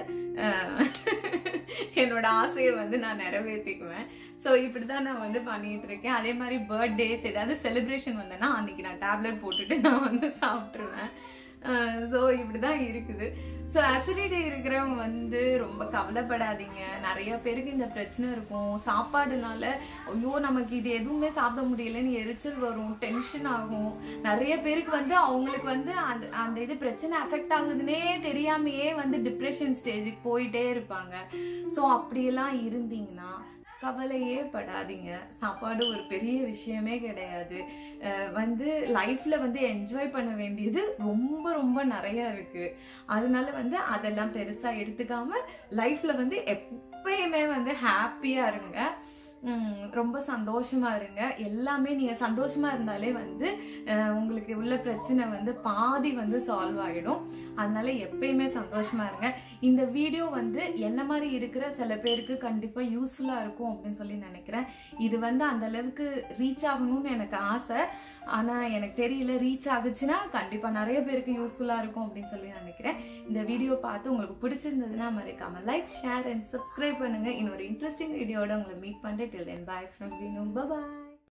S1: என்னோட ஆசையை வந்து நான் நிறைவேற்றிக்குவேன் ஸோ இப்படி தான் நான் வந்து பண்ணிட்டு இருக்கேன் அதே மாதிரி பர்த்டேஸ் ஏதாவது செலிப்ரேஷன் வந்தேன்னா அன்னைக்கு நான் டேப்லெட் போட்டுட்டு நான் வந்து சாப்பிட்ருவேன் ஸோ இப்படி தான் இருக்குது ஸோ அசிடிட்டி இருக்கிறவங்க வந்து ரொம்ப கவலைப்படாதீங்க நிறைய பேருக்கு இந்த பிரச்சனை இருக்கும் சாப்பாடுனால ஐயோ நமக்கு இது எதுவுமே சாப்பிட முடியலன்னு எரிச்சல் வரும் டென்ஷன் ஆகும் நிறைய பேருக்கு வந்து அவங்களுக்கு வந்து அந்த அந்த இது பிரச்சனை அஃபெக்ட் ஆகுதுன்னே தெரியாமையே வந்து டிப்ரெஷன் ஸ்டேஜுக்கு போயிட்டே இருப்பாங்க ஸோ அப்படியெல்லாம் இருந்தீங்கன்னா கவலையே படாதீங்க சாப்பாடு ஒரு பெரிய விஷயமே கிடையாது வந்து லைஃப்ல வந்து என்ஜாய் பண்ண வேண்டியது ரொம்ப ரொம்ப நிறைய இருக்கு அதனால வந்து அதெல்லாம் பெருசா எடுத்துக்காம லைஃப்ல வந்து எப்பயுமே வந்து ஹாப்பியா இருங்க ரொம்ப சந்தோஷமா இருங்க எல்லாமே நீங்க சந்தோஷமா இருந்தாலே வந்து உங்களுக்கு உள்ள பிரச்சனை வந்து பாதி வந்து சால்வ் ஆகிடும் அதனால எப்பயுமே சந்தோஷமா இருங்க இந்த வீடியோ வந்து என்ன மாதிரி இருக்கிற சில பேருக்கு கண்டிப்பா யூஸ்ஃபுல்லா இருக்கும் அப்படின்னு சொல்லி நினைக்கிறேன் இது வந்து அந்த அளவுக்கு ரீச் ஆகணும்னு எனக்கு ஆசை ஆனா எனக்கு தெரியல ரீச் ஆகுச்சுன்னா கண்டிப்பா நிறைய பேருக்கு யூஸ்ஃபுல்லா இருக்கும் அப்படின்னு சொல்லி நினைக்கிறேன் இந்த வீடியோ பார்த்து உங்களுக்கு பிடிச்சிருந்ததுன்னா மறக்காம லைக் ஷேர் அண்ட் சப்ஸ்கிரைப் பண்ணுங்க இன்னொரு இன்ட்ரெஸ்டிங் வீடியோட உங்களை மீட் பண்ணிட்டு till then bye from Vinu bye bye